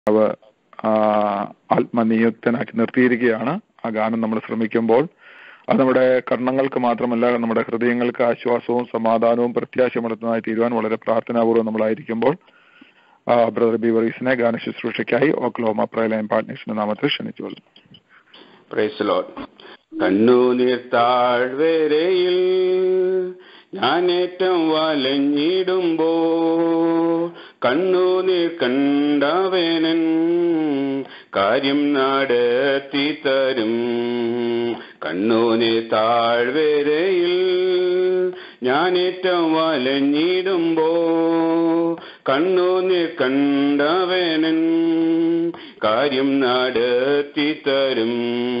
അവ ആത്മനിയുക്തനാക്കി നിർത്തിയിരിക്കുകയാണ് ആ ഗാനം നമ്മൾ ശ്രമിക്കുമ്പോൾ അത് നമ്മുടെ കർണങ്ങൾക്ക് മാത്രമല്ല നമ്മുടെ ഹൃദയങ്ങൾക്ക് ആശ്വാസവും സമാധാനവും പ്രത്യാശമുള്ളതായി തീരുവാൻ വളരെ പ്രാർത്ഥനാപൂർവ്വം നമ്മളായിരിക്കുമ്പോൾ ബ്രദർ ബിവറീസിനെ ഗാന ശുശ്രൂഷയ്ക്കായി ഓക്ലോമ പ്രൈലൈൻ പാർട്ട്നേഴ്സിന്റെ നാമത്തിൽ ക്ഷണിച്ചുകൊള്ളും പ്രൈസ് ലോഡ് കണ്ണുനീർ താഴ്വരയിൽ ഞാൻ ഏറ്റവും വലഞ്ഞിടുമ്പോ കണ്ണുനീർ കണ്ടവനൻ കാര്യം നടത്തി തരും കണ്ണുനീർ താഴ്വരയിൽ ഞാൻ ഏറ്റവും വലഞ്ഞിടുമ്പോ കണ്ണുനീർ കണ്ടവനൻ കാര്യം നടത്തി തരും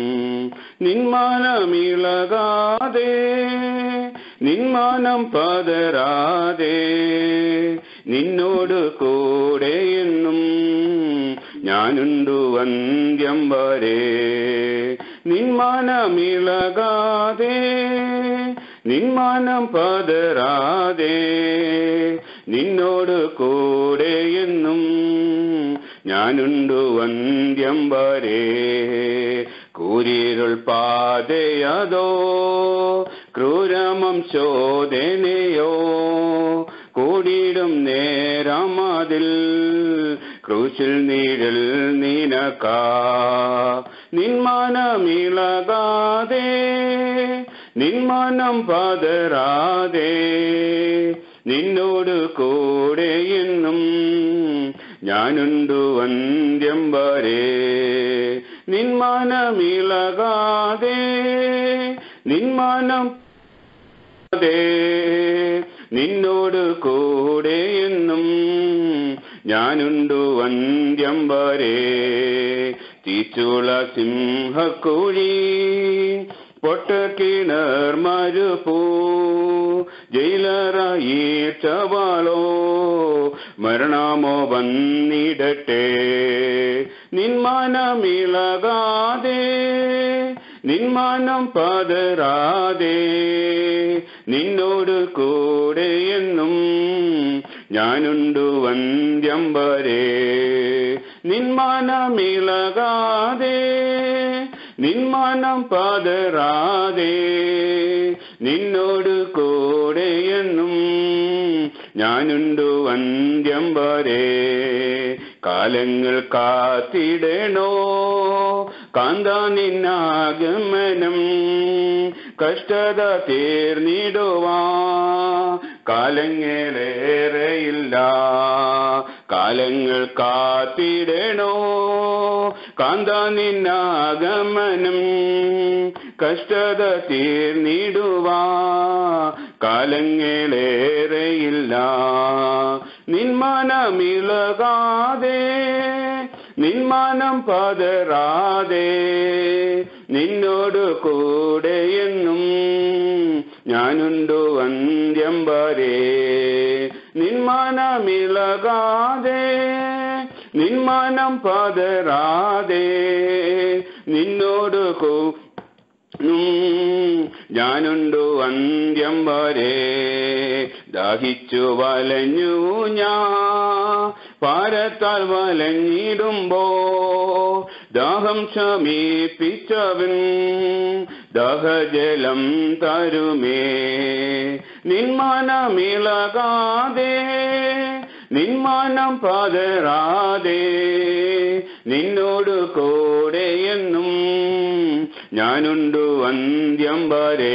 നിന്മാനമിളകാതെ നിന്മാനം പതരാതെ നിന്നോട് കൂടെ എന്നും ഞാനുണ്ടു വന്ധ്യം വരെ നിന്മാനമിളകാതെ നിന്മാനം പതരാതെ നിന്നോട് കൂടെ എന്നും ഞാനുണ്ടു വന്ധ്യം വരെ കൂരിരുൾ പാതയതോ ക്രൂരമം ശോധനയോ കൂടിയിടും നേരമതിൽ ക്രൂശിൽ നീഴൽ നിനക്ക നിന്മാനമിളകാതെ നിന്മാനം പതരാതെ നിന്നോട് കൂടെ എന്നും ഞാനുണ്ടു വന്ധ്യം വരെ നിന്മാനമിളകാതെ നിന്മാനം നിന്നോട് കൂടെ എന്നും ഞാനുണ്ടു വന്ധ്യം വരെ തീച്ചുള സിംഹക്കുഴി പൊട്ടക്കിണർ മരുപ്പൂ ജയിലറായിട്ടവാളോ മരണമോ വന്നിടട്ടെ നിന്മാനമിളകാതെ നിന്മാനം പതരാതെ നിന്നോട് കൂടെ എന്നും ഞാനുണ്ടു വന്ധ്യം വരെ നിന്മാനമിളകാതെ നിന്മാനം പതരാതെ നിന്നോട് കൂടെ എന്നും ഞാനുണ്ടു വന്ധ്യം വരെ കാലങ്ങൾ കാത്തിടണോ കാന്ത നിന്നാഗമനം കഷ്ടത തീർന്നിടുവാ കാലങ്ങളേറെയില്ല കാലങ്ങൾ കാത്തിടണോ കാന്ത നിന്നാഗമനം കഷ്ടത തീർന്നിടുവാ കാലങ്ങളേറെയില്ല നിന്മാനമിളകാതെ നിന്മാനം പതരാതെ നിന്നോട് കൂടെ എന്നും ഞാനുണ്ടു വന്ധ്യം വരെ നിന്മാനമിളകാതെ നിന്മാനം പതരാതെ നിന്നോട് കൂ ഞാനുണ്ടു അന്ത്യം വരെ ദാഹിച്ചു വലഞ്ഞു ഞാ പാരത്താൽ വലഞ്ഞിടുമ്പോ ദാഹം ശമീപിച്ചവൻ ദഹജലം തരുമേ നിന്മാനമിളകാതെ നിന്മാനം പതരാതെ നിന്നോട് കൂടെ എന്നും ഞാനുണ്ടു അന്ത്യം വരെ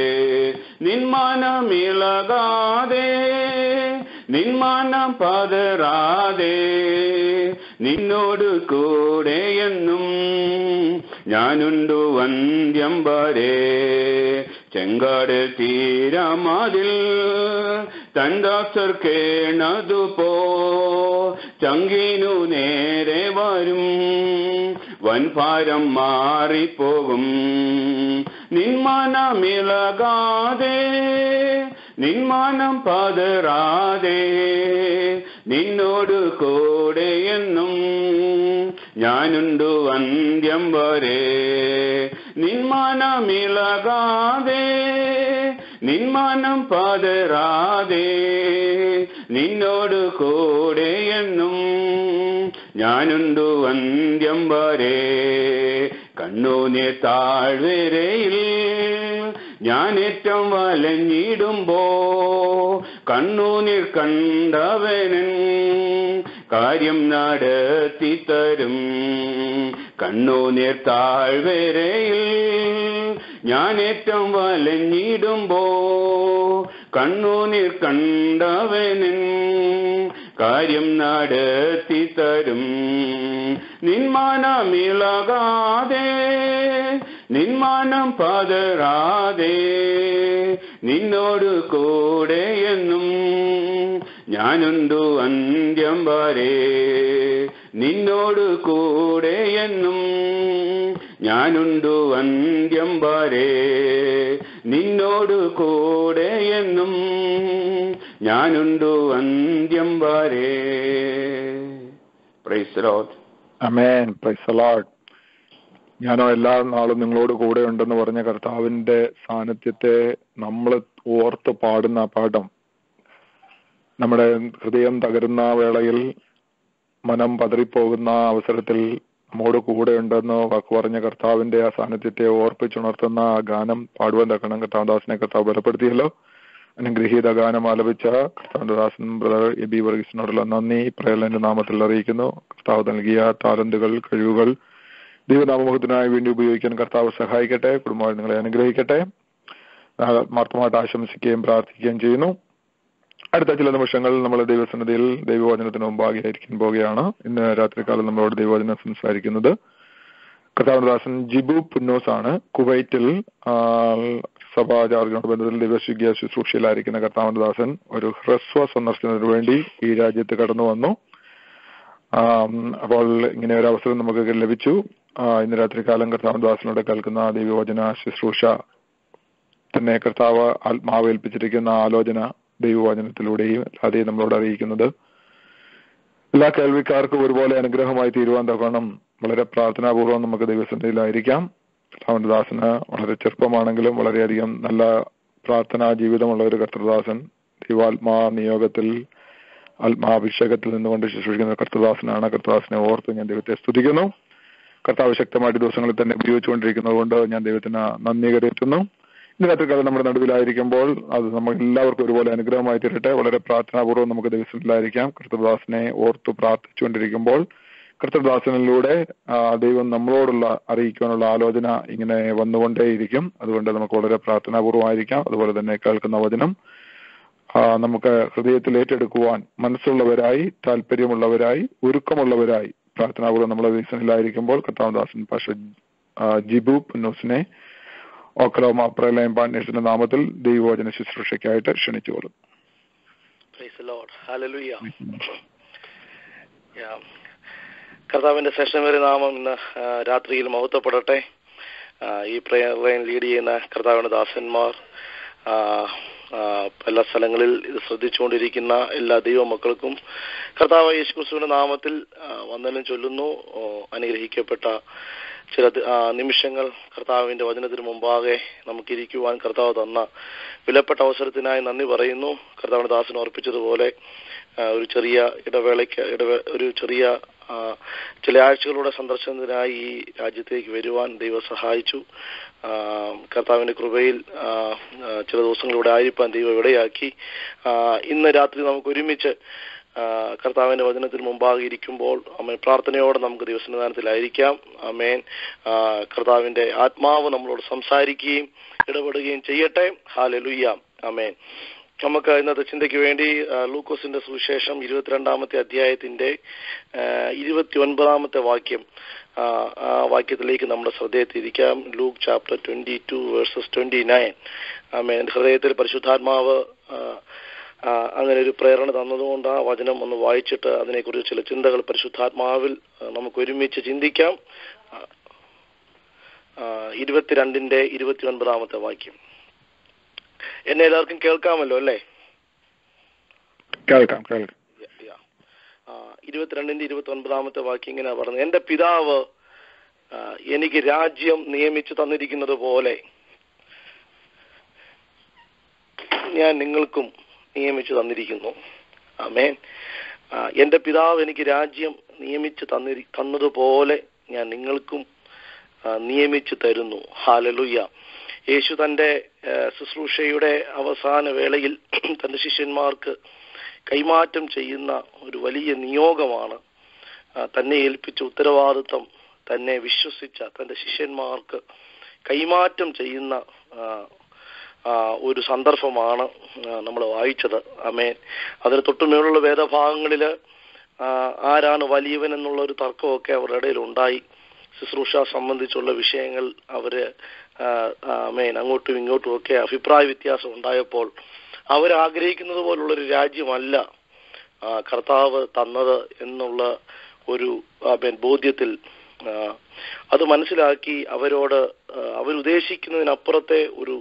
നിന്മാനമിളകാതെ നിന്മാനം പതരാതെ നിന്നോട് കൂടെ എന്നും ഞാനുണ്ടു വന്ധ്യം വരെ ചെങ്കാട് തീരമതിൽ തന്താസർ കേണതുപോ ചങ്കിനു നേരെ വരും വൻഭാരം മാറിപ്പോകും നിന്മാനമിളകാതെ നിന്മാനം പതരാതെ നിന്നോട് കൂടെ എന്നും ഞാനുണ്ടു അന്ത്യം വരെ നിന്മാനമിളകാതെ നിന്മാനം പതരാതെ നിന്നോട് കൂടെ എന്നും ഞാനുണ്ടു അന്ത്യം വരെ കണ്ണൂനെ താഴ്വരയിൽ ഞാനേറ്റം വലഞ്ഞിടുമ്പോ കണ്ണൂനിൽ കണ്ടവനൻ കാര്യം നടത്തി തരും കണ്ണൂനീർ താഴ്വരയിൽ ഞാനേറ്റം വലഞ്ഞിടുമ്പോ കണ്ണൂനീർ കണ്ടവനൻ കാര്യം നടത്തി തരും നിന്മാനമിളകാതെ നിന്മാനം പതറാതെ നിന്നോട് കൂടെയെന്നും ഞാനുണ്ടു അന്ത്യം വരെ നിന്നോട് കൂടെയെന്നും ഞാനുണ്ടു അന്ത്യം വരെ നിന്നോട് കൂടെയെന്നും ഞാനുണ്ടു അന്ത്യം വരെ പ്രൈസ് ലോഡ് അമേൻ പ്രൈസലാഡ് ഞാനോ എല്ലാ നാളും നിങ്ങളോട് കൂടെ ഉണ്ടെന്ന് പറഞ്ഞ കർത്താവിന്റെ സാന്നിധ്യത്തെ നമ്മൾ ഓർത്ത് പാടുന്ന ആ പാഠം നമ്മുടെ ഹൃദയം തകരുന്ന വേളയിൽ മനം പതറിപ്പോകുന്ന അവസരത്തിൽ നമ്മോട് കൂടെ ഉണ്ടെന്ന് വാക്ക് പറഞ്ഞ കർത്താവിന്റെ ആ സാന്നിധ്യത്തെ ഓർപ്പിച്ചുണർത്തുന്ന ആ ഗാനം പാടുവാൻ തക്കണം കർത്താവദാസിനെ കർത്താവ് ബലപ്പെടുത്തിയല്ലോ അനുഗ്രഹീത ഗാനം ആലപിച്ച കർത്താവദാസൻ ബ്രദർ എ ബി വർഗീസിനോടുള്ള നന്ദി പ്രയലന്റെ നാമത്തിൽ അറിയിക്കുന്നു കർത്താവ് നൽകിയ താലന്തുകൾ കഴിവുകൾ ദൈവനാമമുഖത്തിനായി വേണ്ടി ഉപയോഗിക്കാൻ കർത്താവ് സഹായിക്കട്ടെ കുടുംബമായി നിങ്ങളെ അനുഗ്രഹിക്കട്ടെ ആത്മാർത്ഥമായിട്ട് ആശംസിക്കുകയും പ്രാർത്ഥിക്കുകയും ചെയ്യുന്നു അടുത്ത ചില നിമിഷങ്ങൾ നമ്മൾ ദൈവസന്നിധിയിൽ ദൈവവചനത്തിന് മുമ്പാകെ ആയിരിക്കാൻ പോവുകയാണ് ഇന്ന് രാത്രികാലം നമ്മളോട് ദൈവവചനം സംസാരിക്കുന്നത് കർത്താവദാസൻ ജിബു പുന്നോസ് ആണ് കുവൈറ്റിൽ സഭാചാർജിനോട് ബന്ധത്തിൽ ദൈവശുദ്ധിയ ശുശ്രൂഷയിലായിരിക്കുന്ന കർത്താവദാസൻ ഒരു ഹ്രസ്വ സന്ദർശനത്തിന് വേണ്ടി ഈ രാജ്യത്ത് കടന്നു വന്നു അപ്പോൾ ഇങ്ങനെ ഒരു അവസരം നമുക്ക് ലഭിച്ചു ഇന്ന് രാത്രികാലം കർത്താവദാസനോട് കേൾക്കുന്ന ദൈവവചന ശുശ്രൂഷ തന്നെ കർത്താവ് ആത്മാവേൽപ്പിച്ചിരിക്കുന്ന ആലോചന ദൈവവചനത്തിലൂടെയും അല്ലാതെ നമ്മളോട് അറിയിക്കുന്നത് എല്ലാ കേൾവിക്കാർക്കും ഒരുപോലെ അനുഗ്രഹമായി തീരുവാൻ തക്കണം വളരെ പ്രാർത്ഥനാപൂർവ്വം നമുക്ക് ദൈവസന്നിധിയിലായിരിക്കാം കർത്താവിന്റെ ദാസന് വളരെ ചെറുപ്പമാണെങ്കിലും വളരെയധികം നല്ല പ്രാർത്ഥനാ ജീവിതമുള്ള ഒരു കർത്തൃദാസൻ ദൈവാത്മാ നിയോഗത്തിൽ ആത്മാഭിഷേകത്തിൽ നിന്നുകൊണ്ട് ശുശ്രൂഷിക്കുന്ന കർത്തദാസനാണ് കർത്തദാസനെ ഓർത്ത് ഞാൻ ദൈവത്തെ സ്തുതിക്കുന്നു കർത്താവ് ശക്തമായിട്ട് ദിവസങ്ങളിൽ തന്നെ ഉപയോഗിച്ചുകൊണ്ടിരിക്കുന്നത് കൊണ്ട് ഞാൻ ദൈവത്തിന് നന്ദി കരുത്തുന്നു ഇന്ന് രാത്രികാലം നമ്മുടെ നടുവിലായിരിക്കുമ്പോൾ അത് നമുക്ക് എല്ലാവർക്കും ഒരുപോലെ അനുഗ്രഹമായി തീരട്ടെ വളരെ പ്രാർത്ഥനാപൂർവ്വം നമുക്ക് ദിവസത്തിലായിരിക്കാം കർത്തദാസനെ ഓർത്തു പ്രാർത്ഥിച്ചുകൊണ്ടിരിക്കുമ്പോൾ കർത്തദാസനിലൂടെ ദൈവം നമ്മളോടുള്ള അറിയിക്കാനുള്ള ആലോചന ഇങ്ങനെ വന്നുകൊണ്ടേയിരിക്കും അതുകൊണ്ട് നമുക്ക് വളരെ പ്രാർത്ഥനാപൂർവമായിരിക്കാം അതുപോലെ തന്നെ കേൾക്കുന്ന വചനം നമുക്ക് ഹൃദയത്തിൽ ഏറ്റെടുക്കുവാൻ മനസ്സുള്ളവരായി താല്പര്യമുള്ളവരായി ഒരുക്കമുള്ളവരായി പ്രാർത്ഥനാപൂർവ്വം നമ്മളെ ദിവസത്തിലായിരിക്കുമ്പോൾ കർത്താവദാസൻ പാഷ ജിബു പുന്നൂസിനെ ഓക്ലോമ പ്രളയം പാർട്ട്നേഴ്സിന്റെ നാമത്തിൽ ദൈവവചന ശുശ്രൂഷയ്ക്കായിട്ട് ക്ഷണിച്ചുകൊള്ളും കർത്താവിന്റെ സെഷനറി നാമം ഇന്ന് രാത്രിയിൽ മഹത്വപ്പെടട്ടെ ഈ പ്രയർ ലൈൻ ലീഡ് ചെയ്യുന്ന കർത്താവിന്റെ ദാസന്മാർ എല്ലാ സ്ഥലങ്ങളിൽ ഇത് ശ്രദ്ധിച്ചുകൊണ്ടിരിക്കുന്ന എല്ലാ ദൈവമക്കൾക്കും കർത്താവ് യേശുക്രിസ്തുവിന്റെ നാമത്തിൽ വന്ദനം ചൊല്ലുന്നു അനുഗ്രഹിക്കപ്പെട്ട ചില നിമിഷങ്ങൾ കർത്താവിന്റെ വചനത്തിന് മുമ്പാകെ നമുക്കിരിക്കുവാൻ കർത്താവ് തന്ന വിലപ്പെട്ട അവസരത്തിനായി നന്ദി പറയുന്നു കർത്താവിന്റെ ദാസൻ ഓർപ്പിച്ചതുപോലെ ഒരു ചെറിയ ഇടവേളയ്ക്ക് ഇടവേ ഒരു ചെറിയ ചില ആഴ്ചകളുടെ സന്ദർശനത്തിനായി ഈ രാജ്യത്തേക്ക് വരുവാൻ ദൈവം സഹായിച്ചു കർത്താവിന്റെ കൃപയിൽ ചില ദിവസങ്ങളിലൂടെ ആയിരിക്കാൻ ദൈവം ഇടയാക്കി ഇന്ന് രാത്രി നമുക്ക് ഒരുമിച്ച് കർത്താവിന്റെ വചനത്തിന് മുമ്പാകെ ഇരിക്കുമ്പോൾ അമ്മ പ്രാർത്ഥനയോടെ നമുക്ക് ദിവസനിധാനത്തിലായിരിക്കാം അമേൻ കർത്താവിന്റെ ആത്മാവ് നമ്മളോട് സംസാരിക്കുകയും ഇടപെടുകയും ചെയ്യട്ടെ ഹാലലുയ്യ അമേൻ നമുക്ക് ഇന്നത്തെ ചിന്തയ്ക്ക് വേണ്ടി ലൂക്കോസിന്റെ സുവിശേഷം ഇരുപത്തിരണ്ടാമത്തെ അധ്യായത്തിന്റെ ഇരുപത്തി ഒൻപതാമത്തെ വാക്യം ആ വാക്യത്തിലേക്ക് നമ്മുടെ ശ്രദ്ധയെ തിരിക്കാം Luke chapter twenty two verses twenty nine ആമേൻ ഹൃദയത്തിൽ പരിശുദ്ധാത്മാവ് അങ്ങനെ ഒരു പ്രേരണ തന്നതുകൊണ്ട് ആ വചനം ഒന്ന് വായിച്ചിട്ട് അതിനെക്കുറിച്ച് ചില ചിന്തകൾ പരിശുദ്ധാത്മാവിൽ നമുക്ക് ഒരുമിച്ച് ചിന്തിക്കാം ഇരുപത്തിരണ്ടിന്റെ ഇരുപത്തി ഒൻപതാമത്തെ വാക്യം എന്നെ എല്ലാവർക്കും കേൾക്കാമല്ലോ അല്ലേ കേൾക്കാം കേൾക്കാം ഇരുപത്തിരണ്ടിന്റെ ഇരുപത്തി ഒൻപതാമത്തെ വാക്യം ഇങ്ങനെ പറഞ്ഞു എന്റെ പിതാവ് എനിക്ക് രാജ്യം നിയമിച്ചു തന്നിരിക്കുന്നത് പോലെ ഞാൻ നിങ്ങൾക്കും നിയമിച്ചു തന്നിരിക്കുന്നു ആമേൻ എന്റെ പിതാവ് എനിക്ക് രാജ്യം നിയമിച്ച് തന്നിരി തന്നതുപോലെ ഞാൻ നിങ്ങൾക്കും ആ, നിയമിച്ചു തരുന്നു ഹാലലുയ്യ യേശു തന്റെ ആ, ശുശ്രൂഷയുടെ അവസാന വേളയിൽ തന്റെ ശിഷ്യന്മാർക്ക് കൈമാറ്റം ചെയ്യുന്ന ഒരു വലിയ നിയോഗമാണ് ആ, തന്നെ ഏൽപ്പിച്ച ഉത്തരവാദിത്വം തന്നെ വിശ്വസിച്ച തന്റെ ശിഷ്യന്മാർക്ക് കൈമാറ്റം ചെയ്യുന്ന ആ, ആ, ഒരു സന്ദർഭമാണ് നമ്മൾ വായിച്ചത് അമേൻ അതിന് തൊട്ടുമേലുള്ള വേദഭാഗങ്ങളിൽ ആരാണ് വലിയവൻ എന്നുള്ള ഒരു തർക്കമൊക്കെ അവരുടെ ഇടയിൽ ഉണ്ടായി ശുശ്രൂഷ സംബന്ധിച്ചുള്ള വിഷയങ്ങൾ അവര് ആ, ആ, അമേൻ അങ്ങോട്ടും ഇങ്ങോട്ടും ഒക്കെ അഭിപ്രായ വ്യത്യാസം ഉണ്ടായപ്പോൾ അവരാഗ്രഹിക്കുന്നത് പോലുള്ളൊരു രാജ്യമല്ല ആ, കർത്താവ് തന്നത് എന്നുള്ള ഒരു അമേൻ ബോധ്യത്തിൽ ആ, അത് മനസ്സിലാക്കി അവരോട് ആ, അവരുദ്ദേശിക്കുന്നതിനപ്പുറത്തെ ഒരു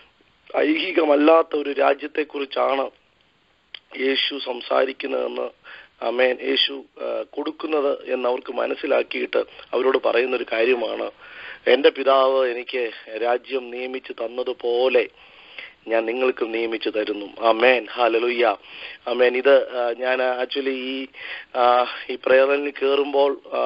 ഐഹികമല്ലാത്ത ഒരു രാജ്യത്തെക്കുറിച്ചാണ് യേശു സംസാരിക്കുന്നതെന്ന് അമേൻ യേശു ആ, കൊടുക്കുന്നത് എന്ന് അവർക്ക് മനസ്സിലാക്കിയിട്ട് അവരോട് പറയുന്ന ഒരു കാര്യമാണ് എന്റെ പിതാവ് എനിക്ക് രാജ്യം നിയമിച്ചു തന്നതുപോലെ ഞാൻ നിങ്ങൾക്ക് നിയമിച്ചു തരുന്നു അമേൻ ഹാലലുയ്യ അമേൻ ഇത് ആ, ഞാൻ ആക്ച്വലി ഈ ആ, ഈ പ്രേരണയിൽ കയറുമ്പോൾ ആ,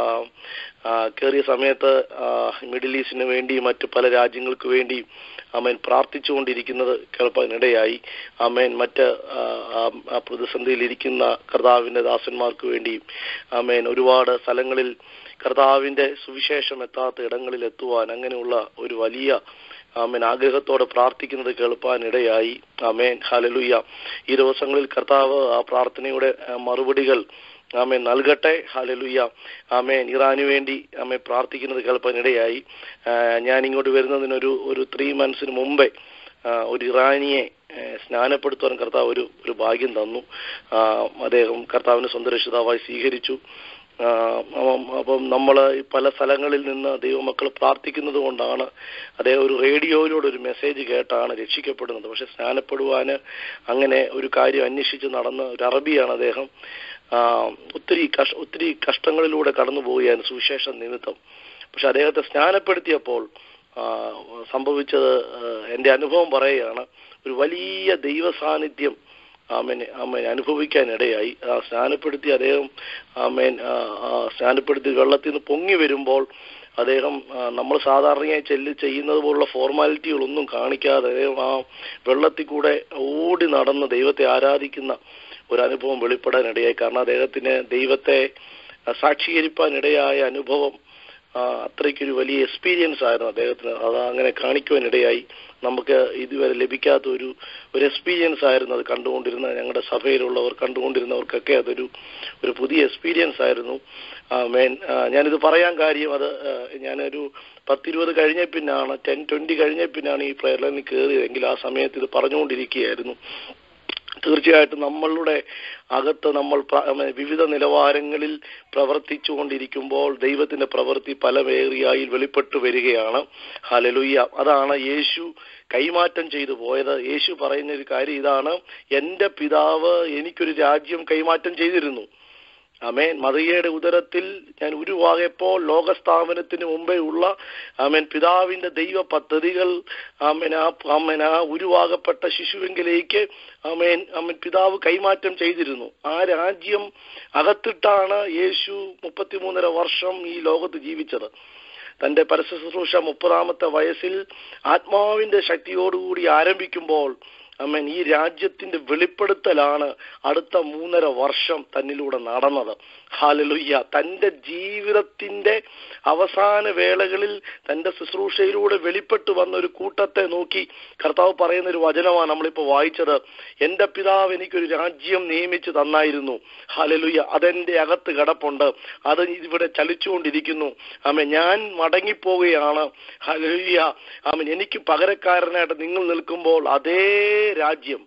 ആ, കയറിയ സമയത്ത് ആ, മിഡിൽ ഈസ്റ്റിന് വേണ്ടി മറ്റു പല രാജ്യങ്ങൾക്ക് വേണ്ടി അമേൻ പ്രാർത്ഥിച്ചുകൊണ്ടിരിക്കുന്നത് കേൾപ്പാനിടയായി അമേൻ മറ്റ് ആ, ആ, ആ പ്രതിസന്ധിയിലിരിക്കുന്ന കർത്താവിന്റെ ദാസന്മാർക്ക് വേണ്ടിയും അമേൻ ഒരുപാട് സ്ഥലങ്ങളിൽ കർത്താവിന്റെ സുവിശേഷം എത്താത്ത ഇടങ്ങളിൽ എത്തുവാൻ അങ്ങനെയുള്ള ഒരു വലിയ ആമേൻ ആഗ്രഹത്തോടെ പ്രാർത്ഥിക്കുന്നത് കേൾപ്പാൻ ഇടയായി ആമേൻ ഹലലുയ്യ ഈ ദിവസങ്ങളിൽ കർത്താവ് ആ പ്രാർത്ഥനയുടെ ആ, മറുപടികൾ ആമേൻ നൽകട്ടെ ഹലലുയ്യ ആമേൻ ഇറാനു വേണ്ടി ആമേൻ പ്രാർത്ഥിക്കുന്നത് കേൾപ്പാൻ ഇടയായി ആ, ഞാൻ ഇങ്ങോട്ട് വരുന്നതിനൊരു ഒരു ത്രീ മന്ത്സിന് മുമ്പേ ആ, ഒരു ഇറാനിയെ ഏ, സ്നാനപ്പെടുത്തുവാൻ കർത്താവ് ഒരു ഒരു ഭാഗ്യം തന്നു ആ, അദ്ദേഹം കർത്താവിനെ സ്വന്തം രക്ഷിതാവായി സ്വീകരിച്ചു ആ, അപ്പം അപ്പം നമ്മൾ പല സ്ഥലങ്ങളിൽ നിന്ന് ദൈവമക്കൾ പ്രാർത്ഥിക്കുന്നത് കൊണ്ടാണ് അദ്ദേഹം ഒരു റേഡിയോയിലൂടെ ഒരു മെസ്സേജ് കേട്ടാണ് രക്ഷിക്കപ്പെടുന്നത് പക്ഷെ സ്നാനപ്പെടുവാന് അങ്ങനെ ഒരു കാര്യം അന്വേഷിച്ച് നടന്ന ഒരു അറബിയാണ് അദ്ദേഹം ആ, ഒത്തിരി കഷ ഒത്തിരി കഷ്ടങ്ങളിലൂടെ കടന്നു പോവുകയാണ് സുവിശേഷ നിമിത്തം പക്ഷെ അദ്ദേഹത്തെ സ്നാനപ്പെടുത്തിയപ്പോൾ ആ, സംഭവിച്ചത് ആ, എൻ്റെ അനുഭവം പറയുകയാണ് ഒരു വലിയ ദൈവ സാന്നിധ്യം ആമേൻ ആമേൻ അനുഭവിക്കാൻ ഇടയായി ആ സ്നാനപ്പെടുത്തി അദ്ദേഹം ആമേൻ ആ, ആ, സ്നാനപ്പെടുത്തി വെള്ളത്തിൽ നിന്ന് പൊങ്ങി വരുമ്പോൾ അദ്ദേഹം ആ, നമ്മൾ സാധാരണയായി ചെല്ലി ചെയ്യുന്നത് പോലുള്ള ഫോർമാലിറ്റികളൊന്നും കാണിക്കാതെ അദ്ദേഹം ആ വെള്ളത്തിൽ കൂടെ ഓടി നടന്ന് ദൈവത്തെ ആരാധിക്കുന്ന ഒരു അനുഭവം വെളിപ്പെടാൻ ഇടയായി കാരണം അദ്ദേഹത്തിന് ദൈവത്തെ ആ, സാക്ഷീകരിപ്പാൻ ഇടയായ അനുഭവം ആ, അത്രയ്ക്കൊരു വലിയ എക്സ്പീരിയൻസ് ആയിരുന്നു അദ്ദേഹത്തിന് അത് അങ്ങനെ കാണിക്കുവാൻ ഇടയായി നമുക്ക് ഇതുവരെ ലഭിക്കാത്ത ഒരു ഒരു എക്സ്പീരിയൻസ് ആയിരുന്നു അത് കണ്ടുകൊണ്ടിരുന്ന ഞങ്ങളുടെ സഭയിലുള്ളവർ കണ്ടുകൊണ്ടിരുന്നവർക്കൊക്കെ അതൊരു ഒരു പുതിയ എക്സ്പീരിയൻസ് ആയിരുന്നു ആ, മേൻ ആ, ഞാനിത് പറയാൻ കാര്യം അത് ആ, ഞാനൊരു പത്തിരുപത് കഴിഞ്ഞ പിന്നാണ് ടെൻ ട്വന്റി കഴിഞ്ഞ പിന്നാണ് ഈ പ്രയർ ലൈനിൽ കയറിയതെങ്കിൽ ആ സമയത്ത് ഇത് പറഞ്ഞുകൊണ്ടിരിക്കുകയായിരുന്നു തീർച്ചയായിട്ടും നമ്മളുടെ അകത്ത് നമ്മൾ പ്ര- ഉം, വിവിധ നിലവാരങ്ങളിൽ പ്രവർത്തിച്ചു കൊണ്ടിരിക്കുമ്പോൾ ദൈവത്തിന്റെ പ്രവൃത്തി പല വേറിയായിൽ വെളിപ്പെട്ടു വരികയാണ് ഹലലുയ്യ അതാണ് യേശു കൈമാറ്റം ചെയ്തു പോയത് യേശു പറയുന്ന ഒരു കാര്യം ഇതാണ് എന്റെ പിതാവ് എനിക്കൊരു രാജ്യം കൈമാറ്റം ചെയ്തിരുന്നു അമേൻ മറിയയുടെ ഉദരത്തിൽ ഞാൻ ഉരുവാകപ്പോൾ ലോകസ്ഥാപനത്തിന് മുമ്പേ ഉള്ള ആമേൻ പിതാവിന്റെ ദൈവ പദ്ധതികൾ ആമേൻ ആ ആമേൻ ആ ഉരുവാകപ്പെട്ട ശിശുവെങ്കിലേക്ക് ആമേൻ ആമേൻ പിതാവ് കൈമാറ്റം ചെയ്തിരുന്നു ആ രാജ്യം അകത്തിട്ടാണ് യേശു മുപ്പത്തിമൂന്നര വർഷം ഈ ലോകത്ത് ജീവിച്ചത് തന്റെ പരസ്യ ശുശ്രൂഷ മുപ്പതാമത്തെ വയസ്സിൽ ആത്മാവിന്റെ ശക്തിയോടുകൂടി ആരംഭിക്കുമ്പോൾ അമ്മൻ ഈ രാജ്യത്തിന്റെ വെളിപ്പെടുത്തലാണ് അടുത്ത മൂന്നര വർഷം തന്നിലൂടെ നടന്നത് ഹാലലുയ്യ തന്റെ ജീവിതത്തിന്റെ അവസാന വേളകളിൽ തന്റെ ശുശ്രൂഷയിലൂടെ വെളിപ്പെട്ടു വന്ന ഒരു കൂട്ടത്തെ നോക്കി കർത്താവ് പറയുന്ന ഒരു വചനമാണ് നമ്മളിപ്പോ വായിച്ചത് എന്റെ പിതാവ് എനിക്കൊരു രാജ്യം നിയമിച്ചു തന്നായിരുന്നു ഹാലലുയ്യ അതെന്റെ അകത്ത് കിടപ്പുണ്ട് അത് ഇവിടെ ചലിച്ചുകൊണ്ടിരിക്കുന്നു ആമേ ഞാൻ മടങ്ങിപ്പോവുകയാണ് ഹലുയ്യ ആമൻ എനിക്ക് പകരക്കാരനായിട്ട് നിങ്ങൾ നിൽക്കുമ്പോൾ അതേ രാജ്യം